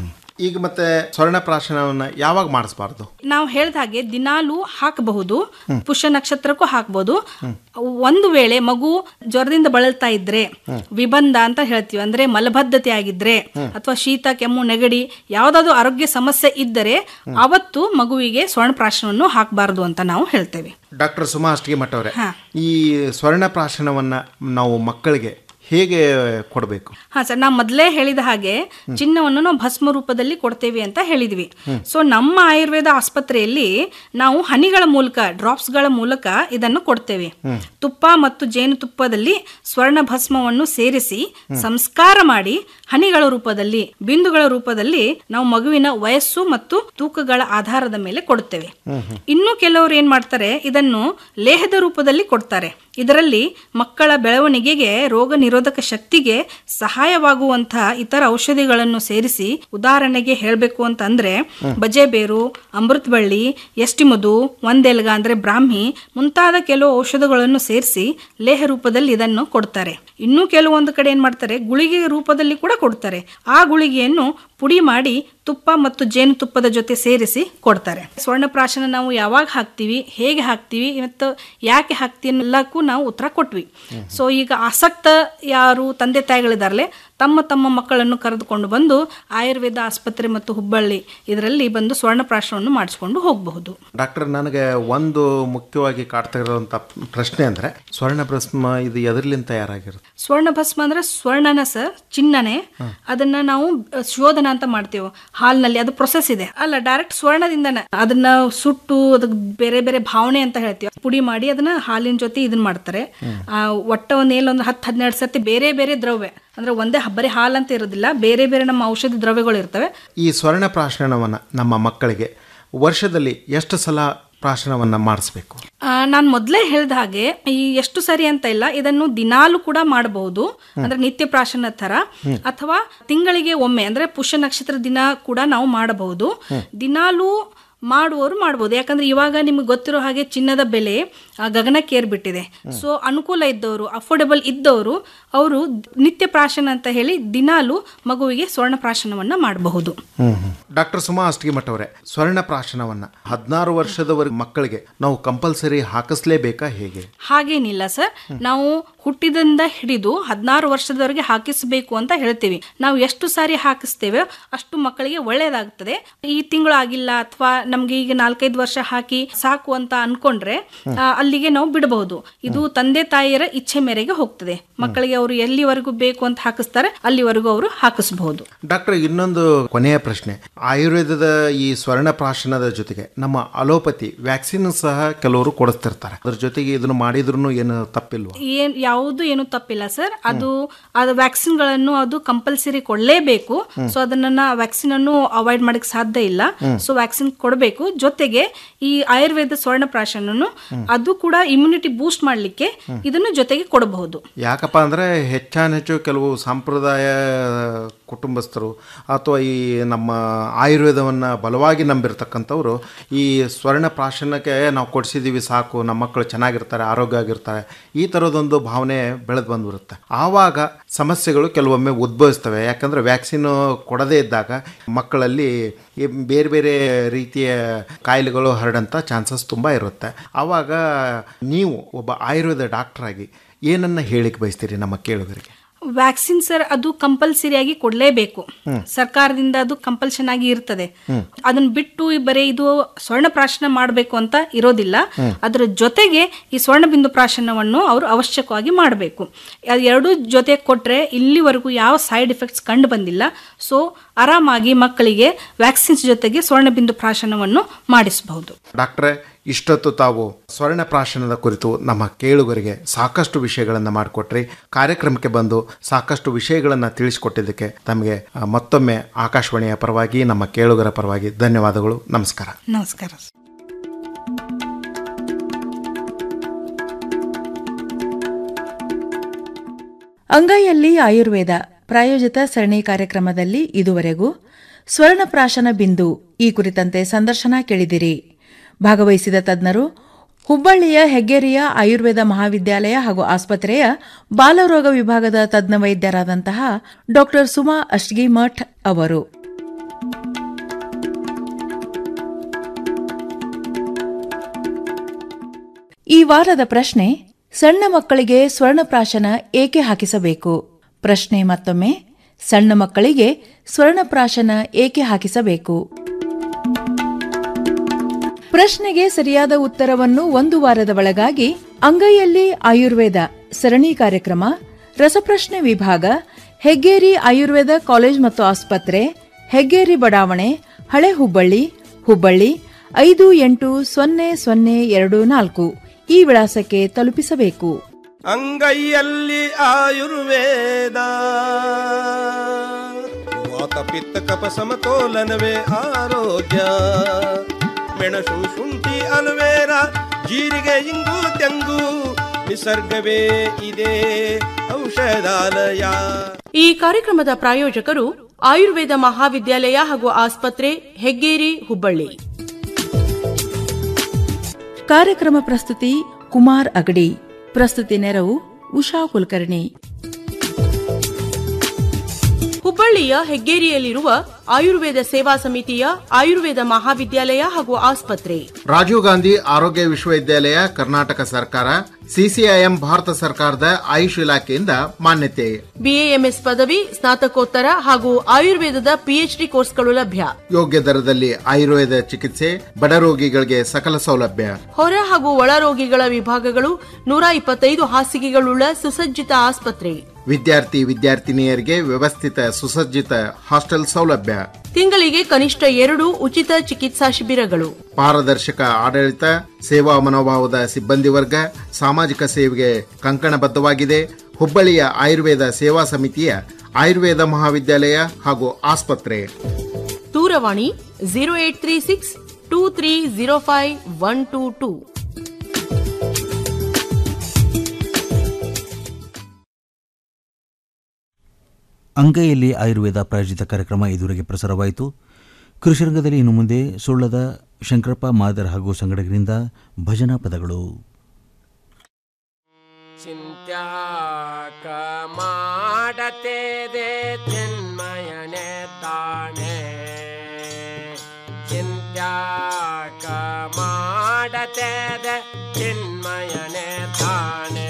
ಈಗ ಮತ್ತೆ ಸ್ವರ್ಣ ಪ್ರಾಶನವನ್ನ ಯಾವಾಗ ಮಾಡಿಸ್ಬಾರ್ದು ನಾವು ಹೇಳಿದ ಹಾಗೆ ದಿನಾಲೂ ಹಾಕಬಹುದು ಪುಷ್ಯ ನಕ್ಷತ್ರಕ್ಕೂ ಹಾಕ್ಬೋದು ಒಂದು ವೇಳೆ ಮಗು ಜ್ವರದಿಂದ ಬಳಲ್ತಾ ಇದ್ರೆ ವಿಬಂಧ ಅಂತ ಹೇಳ್ತೀವಿ ಅಂದ್ರೆ ಮಲಬದ್ಧತೆ ಆಗಿದ್ರೆ ಅಥವಾ ಶೀತ ಕೆಮ್ಮು ನೆಗಡಿ ಯಾವ್ದಾದ್ರು ಆರೋಗ್ಯ ಸಮಸ್ಯೆ ಇದ್ದರೆ ಅವತ್ತು ಮಗುವಿಗೆ ಸ್ವರ್ಣ ಪ್ರಾಶನವನ್ನು ಹಾಕಬಾರ್ದು ಅಂತ ನಾವು ಹೇಳ್ತೇವೆ ಡಾಕ್ಟರ್ ಸುಮಾ ಅಷ್ಟಿಗೆ ಮಠ ಅವರೇ ಹಾ. ಈ ಸ್ವರ್ಣ ಪ್ರಾಶನವನ್ನ ನಾವು ಮಕ್ಕಳಿಗೆ ಹೇಗೆ ಕೊಡಬೇಕು ಹಾ ಸರ್ ನಾ ಮೊದಲೇ ಹೇಳಿದ ಹಾಗೆ ಚಿನ್ನವನ್ನು ನಾವು ಭಸ್ಮ ರೂಪದಲ್ಲಿ ಕೊಡ್ತೇವೆ ಅಂತ ಹೇಳಿದ್ವಿ ಸೊ ನಮ್ಮ ಆಯುರ್ವೇದ ಆಸ್ಪತ್ರೆಯಲ್ಲಿ ನಾವು ಹನಿಗಳ ಮೂಲಕ ಡ್ರಾಪ್ಸ್ಗಳ ಮೂಲಕ ಇದನ್ನು ಕೊಡ್ತೇವೆ ತುಪ್ಪ ಮತ್ತು ಜೇನುತುಪ್ಪದಲ್ಲಿ ಸ್ವರ್ಣ ಭಸ್ಮವನ್ನು ಸೇರಿಸಿ ಸಂಸ್ಕಾರ ಮಾಡಿ ಹನಿಗಳ ರೂಪದಲ್ಲಿ ಬಿಂದುಗಳ ರೂಪದಲ್ಲಿ ನಾವು ಮಗುವಿನ ವಯಸ್ಸು ಮತ್ತು ತೂಕಗಳ ಆಧಾರದ ಮೇಲೆ ಕೊಡುತ್ತೇವೆ ಇನ್ನು ಕೆಲವರು ಏನ್ ಮಾಡ್ತಾರೆ ಇದನ್ನು ಲೇಹದ ರೂಪದಲ್ಲಿ ಕೊಡ್ತಾರೆ ಇದರಲ್ಲಿ ಮಕ್ಕಳ ಬೆಳವಣಿಗೆಗೆ ರೋಗ ನಿರೋಧಕ ಶಕ್ತಿಗೆ ಸಹಾಯವಾಗುವಂತಹ ಇತರ ಔಷಧಿಗಳನ್ನು ಸೇರಿಸಿ ಉದಾಹರಣೆಗೆ ಹೇಳಬೇಕು ಅಂತ ಅಂದ್ರೆ ಬಜೆಬೇರು ಅಮೃತ ಬಳ್ಳಿ ಎಸ್ಟಿಮದು ಒಂದೆಲ್ಗ ಅಂದ್ರೆ ಬ್ರಾಹ್ಮಿ ಮುಂತಾದ ಕೆಲವು ಔಷಧಗಳನ್ನು ಸೇರಿಸಿ ಲೇಹ ರೂಪದಲ್ಲಿ ಇದನ್ನು ಕೊಡ್ತಾರೆ ಇನ್ನು ಕೆಲವೊಂದು ಕಡೆ ಏನ್ ಮಾಡ್ತಾರೆ ಗುಳಿಗೆ ರೂಪದಲ್ಲಿ ಕೂಡ ಕೊಡ್ತಾರೆ ಆ ಗುಳಿಗೆಯನ್ನು ಪುಡಿ ಮಾಡಿ ತುಪ್ಪ ಮತ್ತು ಜೇನುತುಪ್ಪದ ಜೊತೆ ಸೇರಿಸಿ ಕೊಡ್ತಾರೆ ಸ್ವರ್ಣ ಪ್ರಾಶನ ನಾವು ಯಾವಾಗ ಹಾಕ್ತೀವಿ ಹೇಗೆ ಹಾಕ್ತೀವಿ ಮತ್ತು ಯಾಕೆ ಹಾಕ್ತೀವಿ ಎಲ್ಲಕ್ಕೂ ನಾವು ಉತ್ತರ ಕೊಟ್ವಿ ಸೊ ಈಗ ಆಸಕ್ತ ಯಾರು ತಂದೆ ತಾಯಿಗಳಿದಾರಲೆ ತಮ್ಮ ತಮ್ಮ ಮಕ್ಕಳನ್ನು ಕರೆದುಕೊಂಡು ಬಂದು ಆಯುರ್ವೇದ ಆಸ್ಪತ್ರೆ ಮತ್ತು ಹುಬ್ಬಳ್ಳಿ ಇದರಲ್ಲಿ ಬಂದು ಸ್ವರ್ಣ ಪ್ರಾಶನವನ್ನು ಮಾಡಿಸ್ಕೊಂಡು ಹೋಗಬಹುದು ಡಾಕ್ಟರ್ ನನಗೆ ಒಂದು ಮುಖ್ಯವಾಗಿ ಕಾಡ್ತಾ ಇರೋಂಥ ಪ್ರಶ್ನೆ ಅಂದ್ರೆ ಸ್ವರ್ಣ ಭಸ್ಮ ಇದು ಎದರ್ಲಿಂದ ತಯಾರಾಗಿರುತ್ತೆ ಸ್ವರ್ಣ ಭಸ್ಮ ಅಂದ್ರೆ ಸ್ವರ್ಣನ ಸರ್ ಚಿನ್ನನೆ ಅದನ್ನ ನಾವು ಅಹ್, ಶೋಧನ ಅಂತ ಮಾಡ್ತೇವೆ ಹಾಲ್ನಲ್ಲಿ ಅದು ಪ್ರೊಸೆಸ್ ಇದೆ ಅಲ್ಲ ಡೈರೆಕ್ಟ್ ಸ್ವರ್ಣದಿಂದನೇ ಅದನ್ನ ಸುಟ್ಟು ಅದಕ್ಕೆ ಬೇರೆ ಬೇರೆ ಭಾವನೆ ಅಂತ ಹೇಳ್ತೀವಿ ಪುಡಿ ಮಾಡಿ ಅದನ್ನ ಹಾಲಿನ ಜೊತೆ ಇದನ್ನ ಮಾಡ್ತಾರೆ ಆ, ಒಟ್ಟ ಒಂದ್ ಒಂದು ಹತ್ತು ಹನ್ನೆರಡು ಸರ್ತಿ ಬೇರೆ ಬೇರೆ ದ್ರವ್ಯ ಅಂದ್ರೆ ಒಂದೇ ಹ- ಬರೀ ಹಾಲ್ ಅಂತ ಇರೋದಿಲ್ಲ ಬೇರೆ ಬೇರೆ ನಮ್ಮ ಔಷಧಿ ದ್ರವ್ಯಗಳು ಇರ್ತವೆ ಈ ಸ್ವರ್ಣ ಪ್ರಾಶನವನ್ನು ನಮ್ಮ ಮಕ್ಕಳಿಗೆ ವರ್ಷದಲ್ಲಿ ಎಷ್ಟು ಸಲ ಪ್ರಾಶನವನ್ನು ಮಾಡಿಸ್ಬೇಕು ನಾನು ಮೊದಲೇ ಹೇಳಿದ ಹಾಗೆ ಈ ಎಷ್ಟು ಸರಿ ಅಂತ ಇಲ್ಲ ಇದನ್ನು ದಿನಾಲು ಕೂಡ ಮಾಡಬಹುದು ಅಂದ್ರೆ ನಿತ್ಯ ಪ್ರಾಶನ ತರ ಅಥವಾ ತಿಂಗಳಿಗೆ ಒಮ್ಮೆ ಅಂದ್ರೆ ಪುಷ್ಯ ನಕ್ಷತ್ರ ದಿನ ಕೂಡ ನಾವು ಮಾಡಬಹುದು ದಿನಾಲು ಮಾಡುವವರು ಮಾಡ್ಬೋದು ಯಾಕಂದ್ರೆ ಇವಾಗ ನಿಮ್ಗೆ ಗೊತ್ತಿರೋ ಹಾಗೆ ಚಿನ್ನದ ಬೆಲೆ ಆ, ಗಗನಕ್ಕೇರ್ಬಿಟ್ಟಿದೆ ಸೊ ಅನುಕೂಲ ಇದ್ದವರು ಅಫೋರ್ಡೆಬಲ್ ಇದ್ದವರು ಅವರು ನಿತ್ಯ ಪ್ರಾಶನ ಅಂತ ಹೇಳಿ ದಿನಾಲು ಮಗುವಿಗೆ ಸ್ವರ್ಣ ಪ್ರಾಶನವನ್ನ ಮಾಡಬಹುದು ಡಾಕ್ಟರ್ ಸುಮಾ ಅಷ್ಟಿಮಠ ಅವರೇ ಸ್ವರ್ಣ ಪ್ರಾಶನವನ್ನು ಹದಿನಾರು ವರ್ಷದವರೆಗೆ ಮಕ್ಕಳಿಗೆ ನಾವು ಕಂಪಲ್ಸರಿ ಹಾಕಿಸ್ಲೇಬೇಕಾ ಹೇಗೆ ಹಾಗೇನಿಲ್ಲ ಸರ್ ನಾವು ಹುಟ್ಟಿದಿಂದ ಹಿಡಿದು ಹದಿನಾರು ವರ್ಷದವರೆಗೆ ಹಾಕಿಸಬೇಕು ಅಂತ ಹೇಳ್ತೀವಿ ನಾವು ಎಷ್ಟು ಸಾರಿ ಹಾಕಿಸ್ತೇವೆ ಅಷ್ಟು ಮಕ್ಕಳಿಗೆ ಒಳ್ಳೇದಾಗ್ತದೆ ಈ ತಿಂಗಳು ಆಗಿಲ್ಲ ಅಥವಾ ನಮ್ಗೆ ಈಗ ನಾಲ್ಕೈದು ವರ್ಷ ಹಾಕಿ ಸಾಕು ಅಂತ ಅನ್ಕೊಂಡ್ರೆ ಆ, ಅಲ್ಲಿಗೆ ನಾವು ಬಿಡಬಹುದು ಇದು ತಂದೆ ತಾಯಿಯರ ಇಚ್ಛೆ ಮೇರೆಗೆ ಹೋಗ್ತದೆ ಮಕ್ಕಳಿಗೆ ಅವರು ಎಲ್ಲಿವರೆಗೂ ಬೇಕು ಅಂತ ಹಾಕಿಸ್ತಾರೆ ಅಲ್ಲಿವರೆಗೂ ಅವರು ಹಾಕಿಸಬಹುದು ಡಾಕ್ಟರ್ ಇನ್ನೊಂದು ಕೊನೆಯ ಪ್ರಶ್ನೆ ಆಯುರ್ವೇದದ ಈ ಸ್ವರ್ಣ ಪ್ರಾಶನದ ಜೊತೆಗೆ ನಮ್ಮ ಅಲೋಪತಿ ವ್ಯಾಕ್ಸಿನ್ ಸಹ ಕೆಲವರು ಕೊಡಿಸ್ತಿರ್ತಾರೆ ಅದ್ರ ಜೊತೆಗೆ ಇದನ್ನು ಮಾಡಿದ್ರು ಏನು ತಪ್ಪಿಲ್ವಾ ಏನ್ ಯಾವುದು ಏನು ತಪ್ಪಿಲ್ಲ ಸರ್ ಅದು ಅದು ವ್ಯಾಕ್ಸಿನ್ ಗಳನ್ನು ಅದು ಕಂಪಲ್ಸರಿ ಕೊಡ್ಲೇಬೇಕು ಸೊ ಅದನ್ನ ವ್ಯಾಕ್ಸಿನ್ ಅನ್ನು ಅವಾಯ್ಡ್ ಮಾಡಕ್ ಸಾಧ್ಯ ಇಲ್ಲ ಸೊ ವ್ಯಾಕ್ಸಿನ್ ಕೊಡಬೇಕು ಕೊಡಬೇಕು ಜೊತೆಗೆ ಈ ಆಯುರ್ವೇದ ಸ್ವರ್ಣಪ್ರಾಶನನು ಅದು ಕೂಡ ಇಮ್ಯುನಿಟಿ ಬೂಸ್ಟ್ ಮಾಡಲಿಕ್ಕೆ ಇದನ್ನು ಜೊತೆಗೆ ಕೊಡಬಹುದು ಯಾಕಪ್ಪ ಅಂದರೆ ಹೆಚ್ಚಾನೆಚ್ಚು ಕೆಲವು ಸಂಪ್ರದಾಯ ಕುಟುಂಬಸ್ಥರು ಅಥವಾ ಈ ನಮ್ಮ ಆಯುರ್ವೇದವನ್ನು ಬಲವಾಗಿ ನಂಬಿರ್ತಕ್ಕಂಥವ್ರು ಈ ಸ್ವರ್ಣ ಪ್ರಾಶನಕ್ಕೆ ನಾವು ಕೊಡಿಸಿದ್ದೀವಿ ಸಾಕು ನಮ್ಮ ಮಕ್ಕಳು ಚೆನ್ನಾಗಿರ್ತಾರೆ ಆರೋಗ್ಯ ಆಗಿರ್ತಾರೆ ಈ ಥರದೊಂದು ಭಾವನೆ ಬೆಳೆದು ಬಂದ್ಬಿಡುತ್ತೆ ಆವಾಗ ಸಮಸ್ಯೆಗಳು ಕೆಲವೊಮ್ಮೆ ಉದ್ಭವಿಸ್ತವೆ ಯಾಕಂದರೆ ವ್ಯಾಕ್ಸಿನ್ ಕೊಡದೇ ಇದ್ದಾಗ ಮಕ್ಕಳಲ್ಲಿ ಈ ಬೇರೆ ಬೇರೆ ರೀತಿಯ ಕಾಯಿಲೆಗಳು ಹರಡಂಥ ಚಾನ್ಸಸ್ ತುಂಬ ಇರುತ್ತೆ ಆವಾಗ ನೀವು ಒಬ್ಬ ಆಯುರ್ವೇದ ಡಾಕ್ಟ್ರಾಗಿ ಏನನ್ನ ಹೇಳಿಕ್ಕೆ ಬಯಸ್ತೀರಿ ನಮ್ಮ ಕೇಳುಗರಿಗೆ ವ್ಯಾಕ್ಸಿನ್ ಸರ್ ಅದು ಕಂಪಲ್ಸರಿ ಆಗಿ ಕೊಡಲೇಬೇಕು ಸರ್ಕಾರದಿಂದ ಅದು ಕಂಪಲ್ಷನ್ ಆಗಿ ಇರ್ತದೆ ಹ್ಮ್. ಅದನ್ನ ಬಿಟ್ಟು ಈ ಬರೀ ಇದು ಸ್ವರ್ಣ ಪ್ರಾಶನ ಮಾಡಬೇಕು ಅಂತ ಇರೋದಿಲ್ಲ ಹ್ಮ್. ಅದರ ಜೊತೆಗೆ ಈ ಸ್ವರ್ಣ ಬಿಂದು ಪ್ರಾಶನವನ್ನು ಅವರು ಅವಶ್ಯಕವಾಗಿ ಮಾಡಬೇಕು ಎರಡು ಜೊತೆ ಕೊಟ್ರೆ ಇಲ್ಲಿವರೆಗೂ ಯಾವ ಸೈಡ್ ಎಫೆಕ್ಟ್ಸ್ ಕಂಡು ಬಂದಿಲ್ಲ ಸೊ ಆರಾಮಾಗಿ ಮಕ್ಕಳಿಗೆ ವ್ಯಾಕ್ಸಿನ್ಸ್ ಜೊತೆಗೆ ಸ್ವರ್ಣ ಬಿಂದು ಪ್ರಾಶನವನ್ನು ಮಾಡಿಸಬಹುದು ಡಾಕ್ಟ್ರೇ ಇಷ್ಟೊತ್ತು ತಾವು ಸ್ವರ್ಣ ಪ್ರಾಶನದ ಕುರಿತು ನಮ್ಮ ಕೇಳುಗರಿಗೆ ಸಾಕಷ್ಟು ವಿಷಯಗಳನ್ನು ಮಾಡಿಕೊಟ್ರಿ ಕಾರ್ಯಕ್ರಮಕ್ಕೆ ಬಂದು ಸಾಕಷ್ಟು ವಿಷಯಗಳನ್ನು ತಿಳಿಸಿಕೊಟ್ಟಿದ್ದಕ್ಕೆ ತಮಗೆ ಆ, ಮತ್ತೊಮ್ಮೆ ಆಕಾಶವಾಣಿಯ ಪರವಾಗಿ ನಮ್ಮ ಕೇಳುಗರ ಪರವಾಗಿ ಧನ್ಯವಾದಗಳು ನಮಸ್ಕಾರ ನಮಸ್ಕಾರ ಅಂಗೈಯಲ್ಲಿ ಆಯುರ್ವೇದ ಪ್ರಾಯೋಜಿತ ಸರಣಿ ಕಾರ್ಯಕ್ರಮದಲ್ಲಿ ಇದುವರೆಗೂ ಸ್ವರ್ಣಪ್ರಾಶನ ಬಿಂದು ಈ ಕುರಿತಂತೆ ಸಂದರ್ಶನ ಕೇಳಿದಿರಿ ಭಾಗವಹಿಸಿದ ತಜ್ಞರು ಹುಬ್ಬಳ್ಳಿಯ ಹೆಗ್ಗೇರಿಯ ಆಯುರ್ವೇದ ಮಹಾವಿದ್ಯಾಲಯ ಹಾಗೂ ಆಸ್ಪತ್ರೆಯ ಬಾಲರೋಗ ವಿಭಾಗದ ತಜ್ಞ ವೈದ್ಯರಾದಂತಹ ಡಾ ಸುಮಾ ಅಷ್ಗಿಮಠ್ ಅವರು ಈ ವಾರದ ಪ್ರಶ್ನೆ ಸಣ್ಣ ಮಕ್ಕಳಿಗೆ ಸ್ವರ್ಣಪ್ರಾಶನ ಏಕೆ ಹಾಕಿಸಬೇಕು ಪ್ರಶ್ನೆ ಮತ್ತೊಮ್ಮೆ ಸಣ್ಣ ಮಕ್ಕಳಿಗೆ ಸ್ವರ್ಣಪ್ರಾಶನ ಏಕೆ ಹಾಕಿಸಬೇಕು ಪ್ರಶ್ನೆಗೆ ಸರಿಯಾದ ಉತ್ತರವನ್ನು ಒಂದು ವಾರದ ಒಳಗಾಗಿ ಅಂಗೈಯಲ್ಲಿ ಆಯುರ್ವೇದ ಸರಣಿ ಕಾರ್ಯಕ್ರಮ ರಸಪ್ರಶ್ನೆ ವಿಭಾಗ ಹೆಗ್ಗೇರಿ ಆಯುರ್ವೇದ ಕಾಲೇಜ್ ಮತ್ತು ಆಸ್ಪತ್ರೆ ಹೆಗ್ಗೇರಿ ಬಡಾವಣೆ ಹಳೆ ಹುಬ್ಬಳ್ಳಿ ಹುಬ್ಬಳ್ಳಿ ಐದು ಎಂಟು ಸೊನ್ನೆ ಸೊನ್ನೆ ಎರಡು ನಾಲ್ಕು ಈ ವಿಳಾಸಕ್ಕೆ ತಲುಪಿಸಬೇಕು ಅಂಗೈಯಲ್ಲಿ ಆಯುರ್ವೇದ ವಾತ ಪಿತ್ತ ಕಪ ಸಮತೋಲನವೇ ಆರೋಗ್ಯ ಮೆಣಸು ಶುಂಠಿ ಅಲುವೇರ ಜೀರಿಗೆ ಇಂಗು ತೆಂಗು ನಿಸರ್ಗವೇ ಇದೆ ಔಷಧಾಲಯ ಈ ಕಾರ್ಯಕ್ರಮದ ಪ್ರಾಯೋಜಕರು ಆಯುರ್ವೇದ ಮಹಾವಿದ್ಯಾಲಯ ಹಾಗೂ ಆಸ್ಪತ್ರೆ ಹೆಗ್ಗೇರಿ ಹುಬ್ಬಳ್ಳಿ ಕಾರ್ಯಕ್ರಮ ಪ್ರಸ್ತುತಿ ಕುಮಾರ್ ಅಗಡಿ ಪ್ರಸ್ತುತಿ ನೆರವು ಉಷಾ ಕುಲಕರ್ಣಿ ಹುಬ್ಬಳ್ಳಿಯ ಹೆಗ್ಗೇರಿಯಲ್ಲಿರುವ ಆಯುರ್ವೇದ ಸೇವಾ ಸಮಿತಿಯ ಆಯುರ್ವೇದ ಮಹಾವಿದ್ಯಾಲಯ ಹಾಗೂ ಆಸ್ಪತ್ರೆ ರಾಜೀವ್ ಗಾಂಧಿ ಆರೋಗ್ಯ ವಿಶ್ವವಿದ್ಯಾಲಯ ಕರ್ನಾಟಕ ಸರ್ಕಾರ ಸಿಸಿಐಎಂ ಭಾರತ ಸರ್ಕಾರದ ಆಯುಷ್ ಇಲಾಖೆಯಿಂದ ಮಾನ್ಯತೆ ಬಿಎಎಂಎಸ್ ಪದವಿ ಸ್ನಾತಕೋತ್ತರ ಹಾಗೂ ಆಯುರ್ವೇದದ ಪಿಎಚ್ಡಿ ಕೋರ್ಸ್ಗಳು ಲಭ್ಯ ಯೋಗ್ಯ ದರದಲ್ಲಿ ಆಯುರ್ವೇದ ಚಿಕಿತ್ಸೆ ಬಡ ರೋಗಿಗಳಿಗೆ ಸಕಲ ಸೌಲಭ್ಯ ಹೊರ ಹಾಗೂ ಒಳ ರೋಗಿಗಳ ವಿಭಾಗಗಳು ನೂರ ಇಪ್ಪತ್ತೈದು ಹಾಸಿಗೆಗಳುಳ್ಳ ಸುಸಜ್ಜಿತ ಆಸ್ಪತ್ರೆ ವಿದ್ಯಾರ್ಥಿ ವಿದ್ಯಾರ್ಥಿನಿಯರಿಗೆ ವ್ಯವಸ್ಥಿತ ಸುಸಜ್ಜಿತ ಹಾಸ್ಟೆಲ್ ಸೌಲಭ್ಯ ತಿಂಗಳಿಗೆ ಕನಿಷ್ಠ ಎರಡು ಉಚಿತ ಚಿಕಿತ್ಸಾ ಶಿಬಿರಗಳು ಪಾರದರ್ಶಕ ಆಡಳಿತ ಸೇವಾ ಮನೋಭಾವದ ಸಿಬ್ಬಂದಿ ವರ್ಗ ಸಾಮಾಜಿಕ ಸೇವೆಗೆ ಕಂಕಣಬದ್ಧವಾಗಿದೆ ಹುಬ್ಬಳ್ಳಿಯ ಆಯುರ್ವೇದ ಸೇವಾ ಸಮಿತಿಯ ಆಯುರ್ವೇದ ಮಹಾವಿದ್ಯಾಲಯ ಹಾಗೂ ಆಸ್ಪತ್ರೆ ದೂರವಾಣಿ zero eight three six two three zero five one two two ಅಂಗೈಯಲ್ಲಿ ಆಯುರ್ವೇದ ಪ್ರಾಯೋಜಿತ ಕಾರ್ಯಕ್ರಮ ಇದುವರೆಗೆ ಪ್ರಸಾರವಾಯಿತು ಕೃಷಿರಂಗದಲ್ಲಿ ಇನ್ನು ಮುಂದೆ ಸುಳ್ಳದ ಶಂಕರಪ್ಪ ಮಾದರ್ ಹಾಗೂ ಸಂಗಡಗರಿಂದ ಭಜನಾ ಪದಗಳು ಚಿಂತ್ಯಾಕ ಮಾಡತೇದೆ ಚಿನ್ಮಯನೆ ತಾನೆ ಚಿಂತ್ಯಾಕ ಮಾಡತೇದೆ ಚಿನ್ಮಯನೆ ತಾನೆ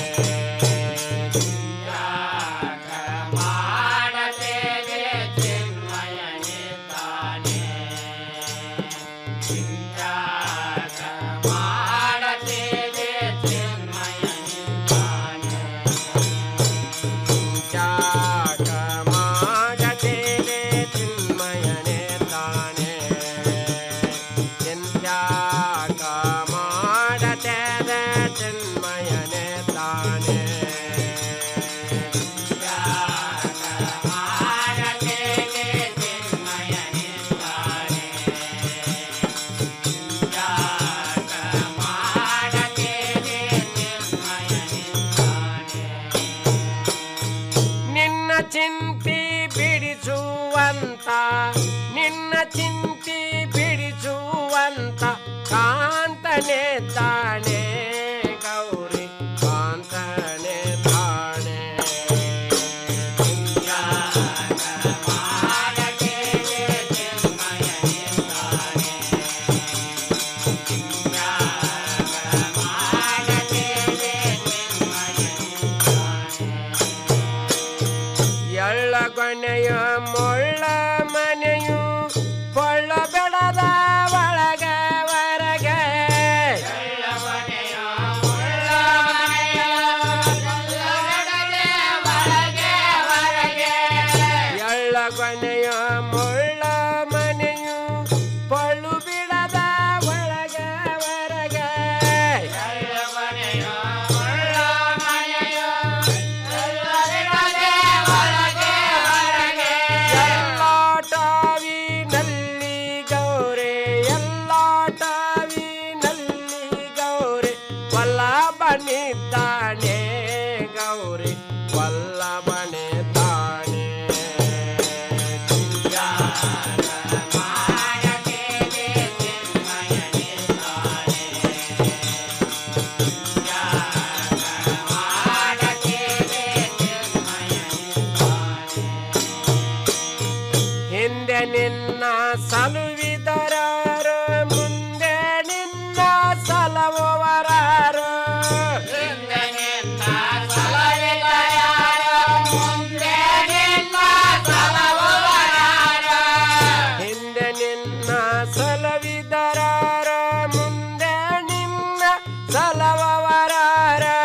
ಚಿಂತ್ಯಾಕ ಮಾಡತೇದೆ ಚಿನ್ಮಯನೆ ತಾನೆ ಚಿಂತ್ಯಾಕ ಮಾಡತೇದೆ ಚಿನ್ಮಯನೆ ತ್ಯಾಗ ಮಾಡತೇನೆ ಚಿನ್ನ ಚಿಂತಿ ಬಿಡಿಸುವಂತ ನಿನ್ನ ಚಿಂತಿ ಬಿಡಿಸುವಂತ ಕಾಂತನೆ ತಾನೆ ಗೌರಿ ಕಾಂತನೆ ತಾನೆ ಎಳ್ಳಗೊನೆಯ ಮೊಳ್ಳ ಮನೆಯು ಕೊಳ್ಳ ಬೆಳದ ಒಳಗ ಹೊರಗ ಎಳ್ಳಗೊನೆಯ ಮೊಳ್ಳ ಮನೆಯು ಪಳ್ಳು ಬಿಡದ ಒಳಗ ಹೊರಗ ಎಲ್ಲಾಟವಿನಲ್ಲಿ ಗೌರೆ ಎಲ್ಲಾಟವಿನಲ್ಲಿ ಗೌರೆ ವಲ್ಲಭನಿದ್ದಾನೆ ಗೌರಿ ವಲ್ಲಭನಿದ್ದಾನೆ ಹಿಂದೆ ನಿನ್ನ ಸಲುವಿದರಾರು ಮುಂದೆ ನಿನ್ನ ಸಲವುವರಾರು ಹಿಂದೆ ನಿನ್ನ ಸಲುವಿದರಾರು ಮುಂದೆ ನಿನ್ನ ಸಲವುವರಾರು ಹಿಂದೆ ನಿನ್ನ ಸಲವಿದರಾರು ಮುಂದೆ ನಿನ್ನ ಸಲವವರಾರು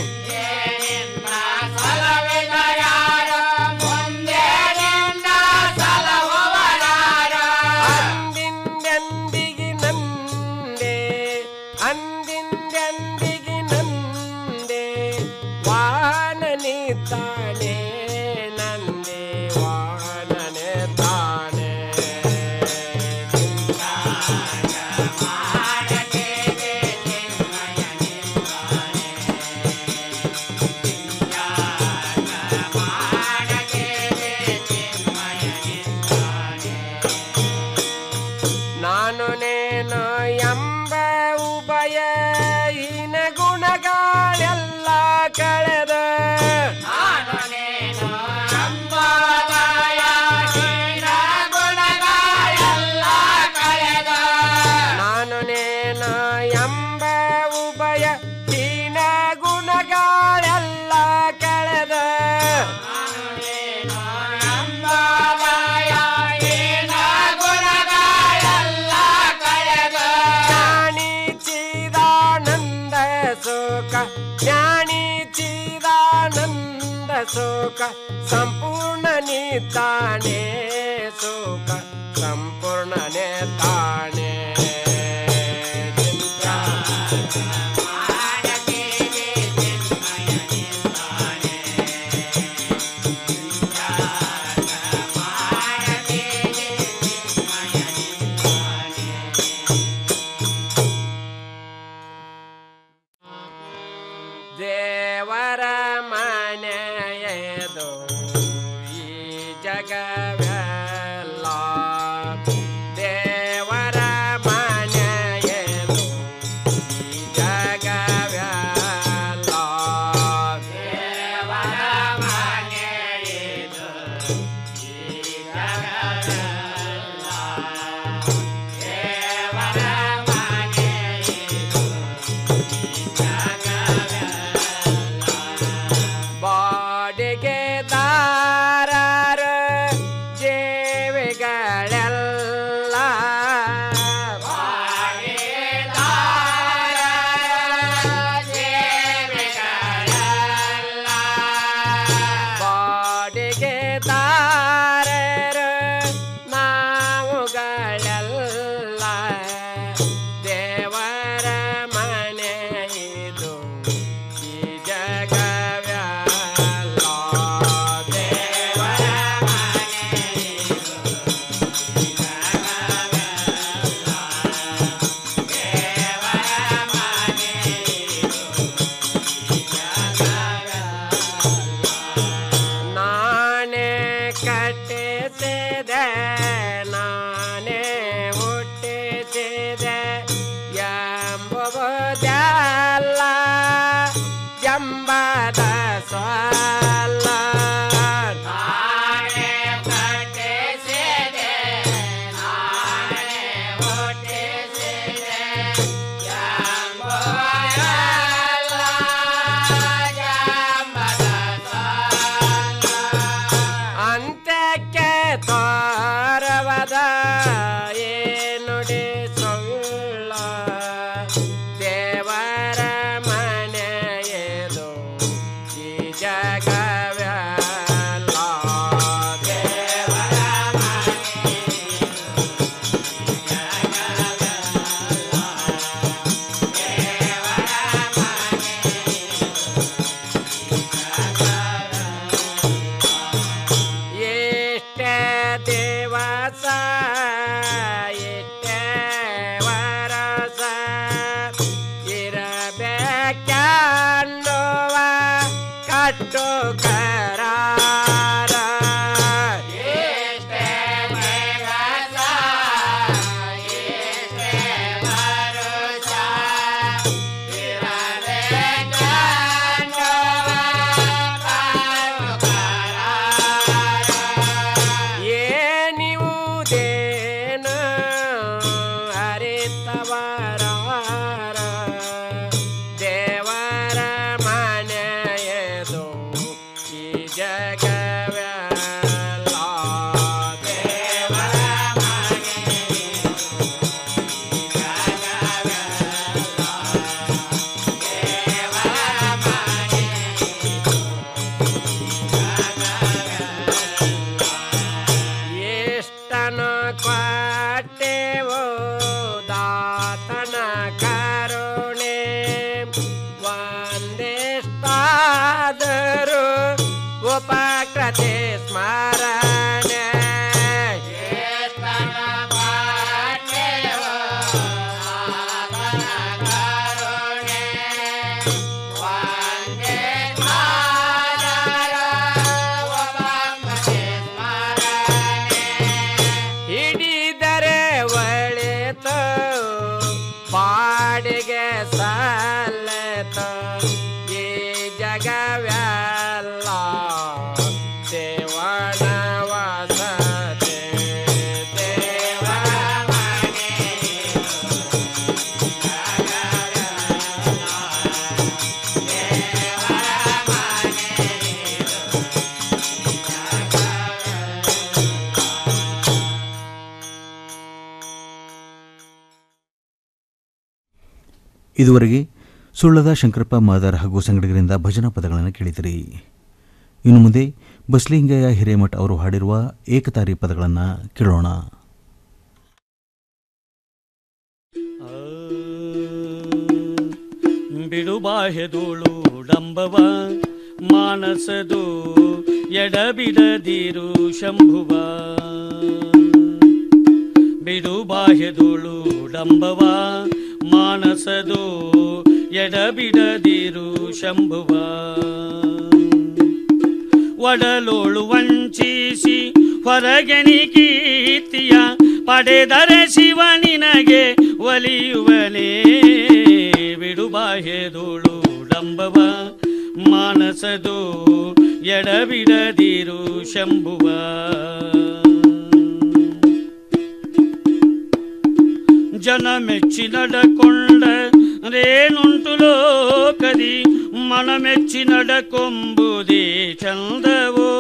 ಅಂದಿಂದೆಂದಿಗೆ ನಂದೆ ಅಂದಿಂದೆಂದಿಗೆ ನಂದೆ ವಾಹನನೆ ತಾನೆ ನಂದೆ ವಾಹನನೆ ತಾನೆ ನಾನು ನೇನು ಎಂಬ ಉಭಯ ಹೀನ ಗುಣಗಳೆಲ್ಲ ಕಳೆದ ನಾನು ನೇನು ಎಂಬ ಉಭಯ ಹೀನ ಗುಣಗಳೆಲ್ಲ ಕಳೆದ ನಾನು ನೇನು ಎಂಬ ಉಭಯ ಹೀನ ಗುಣಗಳೆಲ್ಲ ಕಳೆದ ಜ್ಞಾನಿ ಚಿದಾನಂದ ಸುಖ ಜ್ಞಾನಿ ಚಿದಾನಂದ ಸುಖ ಸಂಪೂರ್ಣ ತಾನೆ ಸುಖ ಸಂಪೂರ್ಣನೇ ತಾನೆ ದೇವರ ಮನೆಯದು ಈ ಜಗವೆಲ್ಲ ದೇವರ ಮನೆಯದು ಈ ಜಗವೆಲ್ಲ ದೇವರ ಮನೆಯದು ಈ ಜಗವೆಲ್ಲ ದೇವರ ಮನೆಯದು ಬಾಡಿಗೆ ದಾರರ ಜೇ ಜಾಂಬದ ಸಾಲ ನಾನೇ ಕಟ್ಟಿಸಿದೆ ನಾನೇ ಹುಟ್ಟಿಸಿದೆ ಜಾಂಬದ ಜಾಂಬದ ಅಂತ್ಯಕ್ಕೆ ತೋರವದ ಏನುಡಿ ಸುಳ್ಳ ದೇವರ ಮನೆಯದು ಈ ಜಗವೆಲ್ಲ ದೇವರ ಎಷ್ಟೇ ದಿವಸ ಎಷ್ಟೇ ವರಸ ಇರಬೇಕೆನ್ನುವ ಕಟ್ಟು ಕರಾರ ಎಷ್ಟೇ ದಿವಸ ಎಷ್ಟೇ ವರಸ ಏನಿವುದೇನ ಅರಿತವರ ದೇವರ ಮನೆಯದು ಈ ಜಗವೆಲ್ಲ ದೇವರ ಎಷ್ಟನ ಕ್ವಾಟೆವೋ ದಾತನ ಕರುಣೆ ಒಂದಿಷ್ಟಾದರೂ ಉಪಕೃತಿ ಸ್ಮರಣೆ ಎಷ್ಟನ ಕ್ವಾಟೆವೋ ದಾತನ ಕರುಣೆ ಹಿಡಿದರೆ ಒಳಿತ ಬಾಡಿಗೆ ಸಲ್ಲತ ಈ ಜಗವೆಲ್ಲ ದೇವನ ವಸತಿ ದೇವರ ಇದುವರೆಗೆ ಸುಳ್ಳದ ಶಂಕರಪ್ಪ ಮಾದರ್ ಹಾಗೂ ಸಂಗಡಿಗರಿಂದ ಭಜನಾ ಪದಗಳನ್ನು ಕೇಳಿದಿರಿ ಇನ್ನು ಮುಂದೆ ಬಸ್ಲಿಂಗಯ್ಯ ಹಿರೇಮಠ್ ಅವರು ಹಾಡಿರುವ ಏಕತಾರಿ ಪದಗಳನ್ನು ಕೇಳೋಣ ಬಿಡು ಬಾಹ್ಯದೋಳು ಡಂಬವ ಮಾನಸದು ಎಡಬಿಡದಿರು ಶಂಭುವ ಬಿಡು ಬಾಹ್ಯದೋಳು ಡಂಬವ ಮಾನಸದು ಎಡಬಿಡದಿರು ಶಂಭುವ ಒಡಲೋಳು ವಂಚಿಸಿ ಹೊರಗೆನಿ ಕೀರ್ತಿಯ ಪಡೆದರೆ ಶಿವ ನಿನಗೆ ಒಲಿಯುವನೇ ಬಿಡು ಬಾಹ್ಯದೋಳು ಡಂಬವ ಮಾನಸದು ಎಡಬಿಡದಿರು ಶಂಭುವ ಜನ ಮೆಚ್ಚಿ ನಡಕೊಂಡ ರೇನುಂಟು ಲೋಕದಿ ಮನ ಮೆಚ್ಚಿ ನಡಕೊಂಬುದೇ ಚಂದವೋ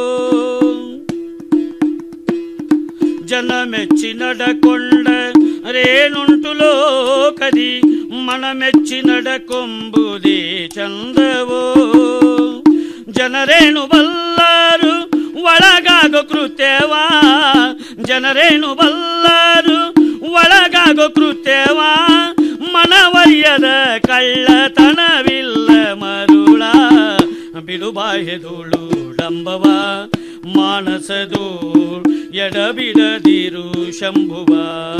ಜನ ಮೆಚ್ಚಿ ನಡಕೊಂಡ ರೇನುಂಟು ಲೋಕದಿ ಮನ ಮೆಚ್ಚಿ ನಡಕೊಂಬುದೇ ಚಂದವೋ ಜನರೇನು ಬಲ್ಲಾರು ಒಳಗಾಗೋ ಕೃತ್ಯವಾ ಜನರೇನು ಬಲ್ಲಾರು ಒಳಗಾಗೋ ಕೃತ್ಯವಾ ಮನವರಿಯದ ಕಳ್ಳತನವಿಲ್ಲ ಮರುಳ ಬಿಡು ಬಾಹ್ಯದೋಳು ಡಂಬವ ಮಾನಸದು ಎಡಬಿಡದಿರು ಶಂಭುವ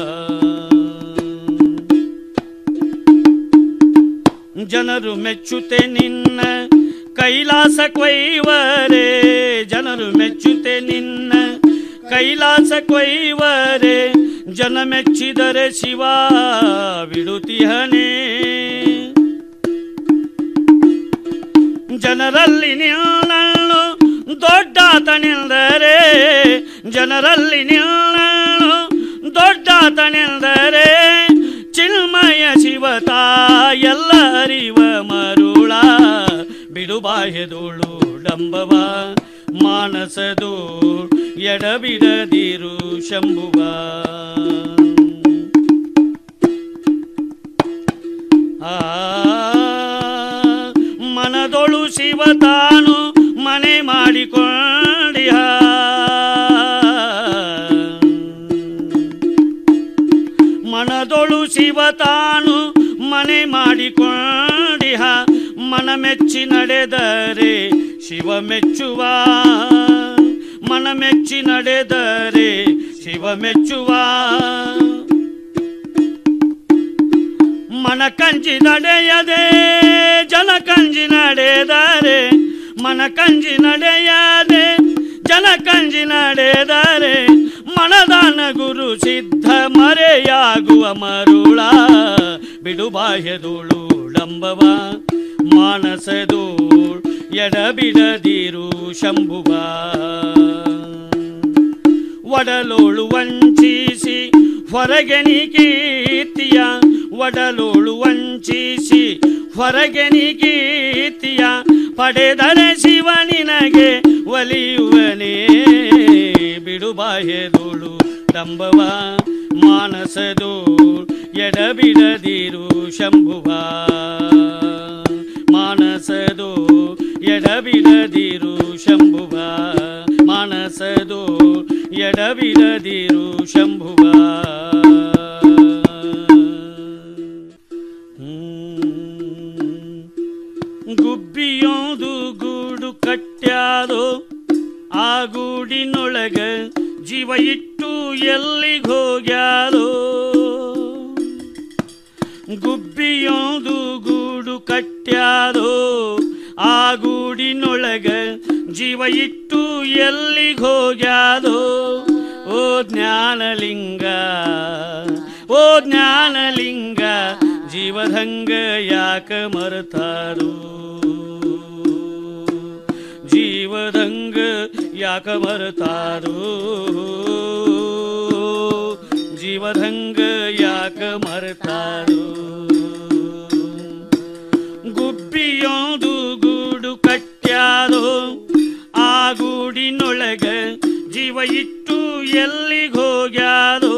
ಜನರು ಮೆಚ್ಚುತ್ತೆ ನಿನ್ನ ಕೈಲಾಸ ಕೊಯ್ವರೆ ಜನರು ಮೆಚ್ಚುತ್ತೆ ನಿನ್ನ ಕೈಲಾಸ ಕೊಯ್ವರೆ ಜನ ಮೆಚ್ಚಿದರೆ ಶಿವ ಬಿಡುತ್ತಿಹನೇ ಜನರಲ್ಲಿ ನಿನ್ನನ್ನು ದೊಡ್ಡಾತನೆಂದರೆ ಜನರಲ್ಲಿ ನಿನ್ನನ್ನು ದೊಡ್ಡಾತನೆಂದರೆ ಚಿನ್ಮಯ ಶಿವತ ಎಲ್ಲ ಅರಿವ ಮರುಳ ಬಿಡುಬಾಹ್ಯದೋಳು ಡಂಬವ ಮಾನಸದು ಎಡಬಿಡದಿರು ಶಂಭುವ ಆ ಮನದೊಳು ಶಿವ ತಾನು ಮನೆ ಮಾಡಿಕೊಂಡಿಹ ಮನದೊಳು ಶಿವ ತಾನು ಮನೆ ಮಾಡಿಕೊಂಡಿಹ ಮನ ಮೆಚ್ಚಿ ನಡೆದರೆ ಶಿವ ಮೆಚ್ಚುವ ಮನ ಮೆಚ್ಚಿ ನಡೆದರೆ ಶಿವ ಮೆಚ್ಚುವ ಮನ ಕಂಜಿ ನಡೆಯದೆ ಜನ ಕಂಜಿ ನಡೆದರೆ ಮನ ಕಂಜಿ ನಡೆಯದೆ ಜನ ಕಂಜಿ ನಡೆದರೆ ಮನದಾನ ಗುರು ಸಿದ್ಧ ಮರೆಯಾಗುವ ಮರುಳ ಬಿಡುಬಾಹ್ಯದೋಳು ಡಂಬವ ಮಾನಸದೋಳ್ ಎಡಬಿಡದಿರು ಶಂಭುವ ಒಡಲೋಳು ವಂಚಿಸಿ ಹೊರಗೆ ನೀ ಕೀರ್ತಿಯ ಒಡಲೋಳು ವಂಚಿಸಿ ಹೊರಗೆ ನೀ ಕೀರ್ತಿಯ ಪಡೆದರೆ ಶಿವ ನಿನಗೆ ಒಲಿಯುವನೇ ಬಿಡುಬಾಹ್ಯದೋಳು ಡಂಬವ ಮಾನಸದೋ ಎಡಬಿಡದಿರು ಶಂಭುವ ಮಾನಸದೋ ಎಡಬಿಡದಿರು ಶಂಭುವ ಮಾನಸದೋ ಎಡಬಿಡದಿರು ಶಂಭುವ ಗುಬ್ಬಿಯೋದು ಗೂಡು ಕಟ್ಟ್ಯಾದೋ ಆ ಗೂಡಿನೊಳಗ ಜೀವ ಇಟ್ಟು ಎಲ್ಲಿಗೆ ಹೋಗ್ಯಾದೋ ಗುಬ್ಬಿಯೋದು ಗೂಡು ಕಟ್ಟ್ಯಾದೋ ಆ ಗೂಡಿನೊಳಗ ಜೀವ ಇಟ್ಟು ಎಲ್ಲಿಗೆ ಹೋಗ್ಯಾದೋ ಓ ಜ್ಞಾನಲಿಂಗ ಓ ಜ್ಞಾನಲಿಂಗ ಜೀವದಂಗ ಯಾಕ ಮರತಾರು ಜೀವದಂಗ ಯಾಕ ಮರತಾರು ಜೀವದಂಗ ಯಾಕ ಮರತಾರು ಗುಬ್ಬಿಯೋದು ಗೂಡು ಕಟ್ಟ್ಯಾದೋ ಆ ಗೂಡಿನೊಳಗ ಜೀವ ಇಟ್ಟು ಎಲ್ಲಿಗೆ ಹೋಗ್ಯಾದೋ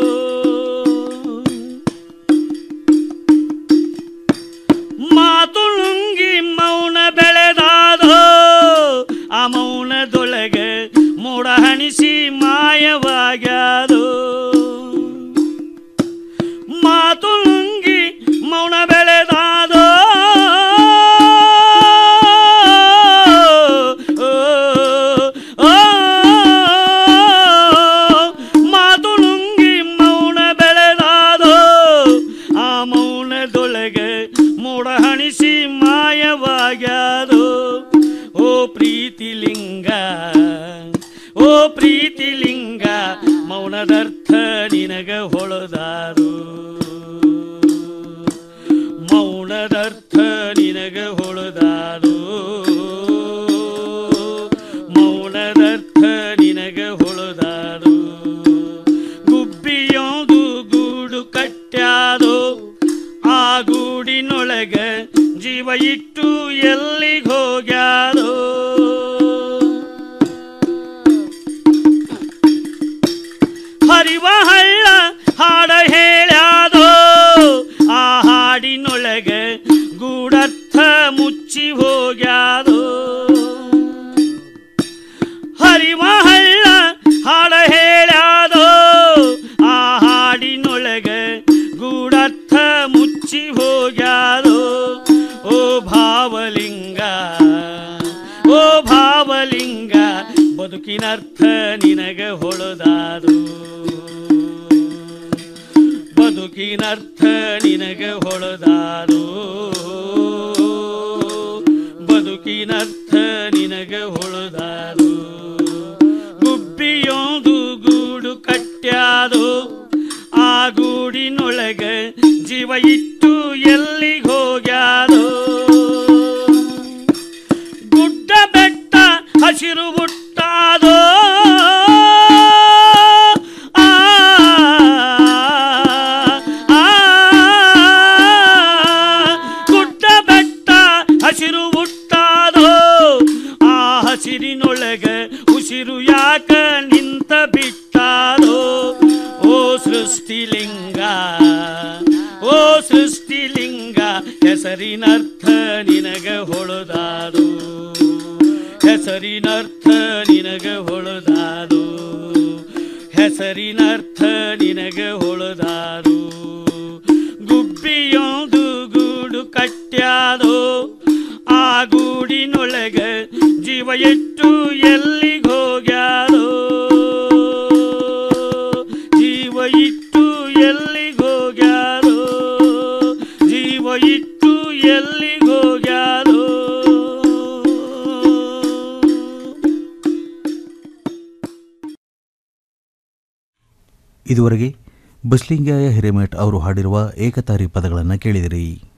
ಮಾತು ನುಂಗಿ ಮೌನ ಬೆಳೆದಾದೋ ಆ ಮೌನದೊಳಗೆ ಮೋಡ ಹಣಿಸಿ ಮಾಯವಾಗ್ಯಾದೋ ಮಾತು ನುಂಗಿ ಮೌನ ಬೆಳೆದಾದೋ ಓ, ಓ, ಮಾತು ನುಂಗಿ ಮೌನ ಬೆಳೆದಾದೋ ಆ ಮೌನದೊಳಗೆ ಮೋಡ ಹಣಿಸಿ ಮಾಯವಾಗ್ಯಾದೋ ಓ ಪ್ರೀತಿಲಿಂಗ ಓ ಪ್ರೀತಿಲಿಂಗ ಮೌನದರ್ಥ ನಿನಗ ಹೊಳದಾರು ಮೌನದರ್ಥ ನಿನಗ ಹೊಳದಾರು ಮೌನದರ್ಥ ನಿನಗ ಹೊಳದಾರು ಗುಬ್ಬಿಯೋದು ಗೂಡು ಕಟ್ಟ್ಯಾದೋ ಆ ಗೂಡಿನೊಳಗ ಜೀವ ಇಟ್ಟು ಎಲ್ಲಿಗೆ ಹೋಗ್ಯಾದೋ ಹರಿವ ಹಳ್ಳ ಹಾಡ ಹೇಳ್ಯಾದೋ ಆ ಹಾಡಿನೊಳಗ ಗೂಡರ್ಥ ಮುಚ್ಚಿ ಹೋಗ್ಯಾದೋ ಹರಿವ ಹಳ್ಳ ಹಾಡ ಹೇಳ್ಯಾದೋ ಆ ಹಾಡಿನೊಳಗ ಗೂಡರ್ಥ ಮುಚ್ಚಿ ಹೋಗ್ಯಾದೋ ಓ ಭಾವಲಿಂಗ ಓ ಭಾವಲಿಂಗ ಬದುಕಿನರ್ಥ ನಿನಗ ಹೊಳದಾದು ಬದುಕಿನರ್ಥ ನಿನಗ ಹೊಳದಾದು ಬದುಕಿನರ್ಥ ನಿನಗ ಹೊಳದಾದು ಗುಬ್ಬಿಯೋದು ಗೂಡು ಕಟ್ಟ್ಯಾದು ಆ ಗೂಡಿನೊಳಗ ಜೀವ ಇಟ್ಟು ಎಲ್ಲಿಗೆ ಹೋಗ್ಯಾದೋ ಹಸಿರು ಹುಟ್ಟಾದೋ ಆ, ಆ, ಗುಡ್ಡ ಬೆಟ್ಟ ಹಸಿರು ಹುಟ್ಟಾದೋ ಆ ಹಸಿರಿನೊಳಗ ಉಸಿರು ಯಾಕ ನಿಂತ ಬಿಟ್ಟಾದೋ ಓ ಸೃಷ್ಟಿಲಿಂಗ ಓ ಸೃಷ್ಟಿಲಿಂಗ ಹೆಸರಿನರ್ಥ ನಿನಗ ಹೊಳದಾದು ಹೆಸರಿನರ್ಥ ನಿನಗ ಹೊಳದಾದು ಹೆಸರಿನರ್ಥ ನಿನಗ ಹೊಳದಾದು ಗುಬ್ಬಿಯೊಂದು ಗೂಡು ಕಟ್ಟ್ಯಾದೋ ಆ ಗೂಡಿನೊಳಗ ಜೀವ ಇಟ್ಟು ಎಲ್ಲಿಗೋಗ್ಯಾದೋ ಜೀವ ಇಟ್ಟು ಎಲ್ಲಿಗೋಗ್ಯಾದೋ ಜೀವ ಇಟ್ಟು ಎಲ್ಲಿಗೋಗ್ಯಾದೋ ಇದುವರೆಗೆ ಬಸ್ಲಿಂಗಾಯ ಹಿರೇಮಠ್ ಅವರು ಹಾಡಿರುವ ಏಕತಾರಿ ಪದಗಳನ್ನು ಕೇಳಿದಿರಿ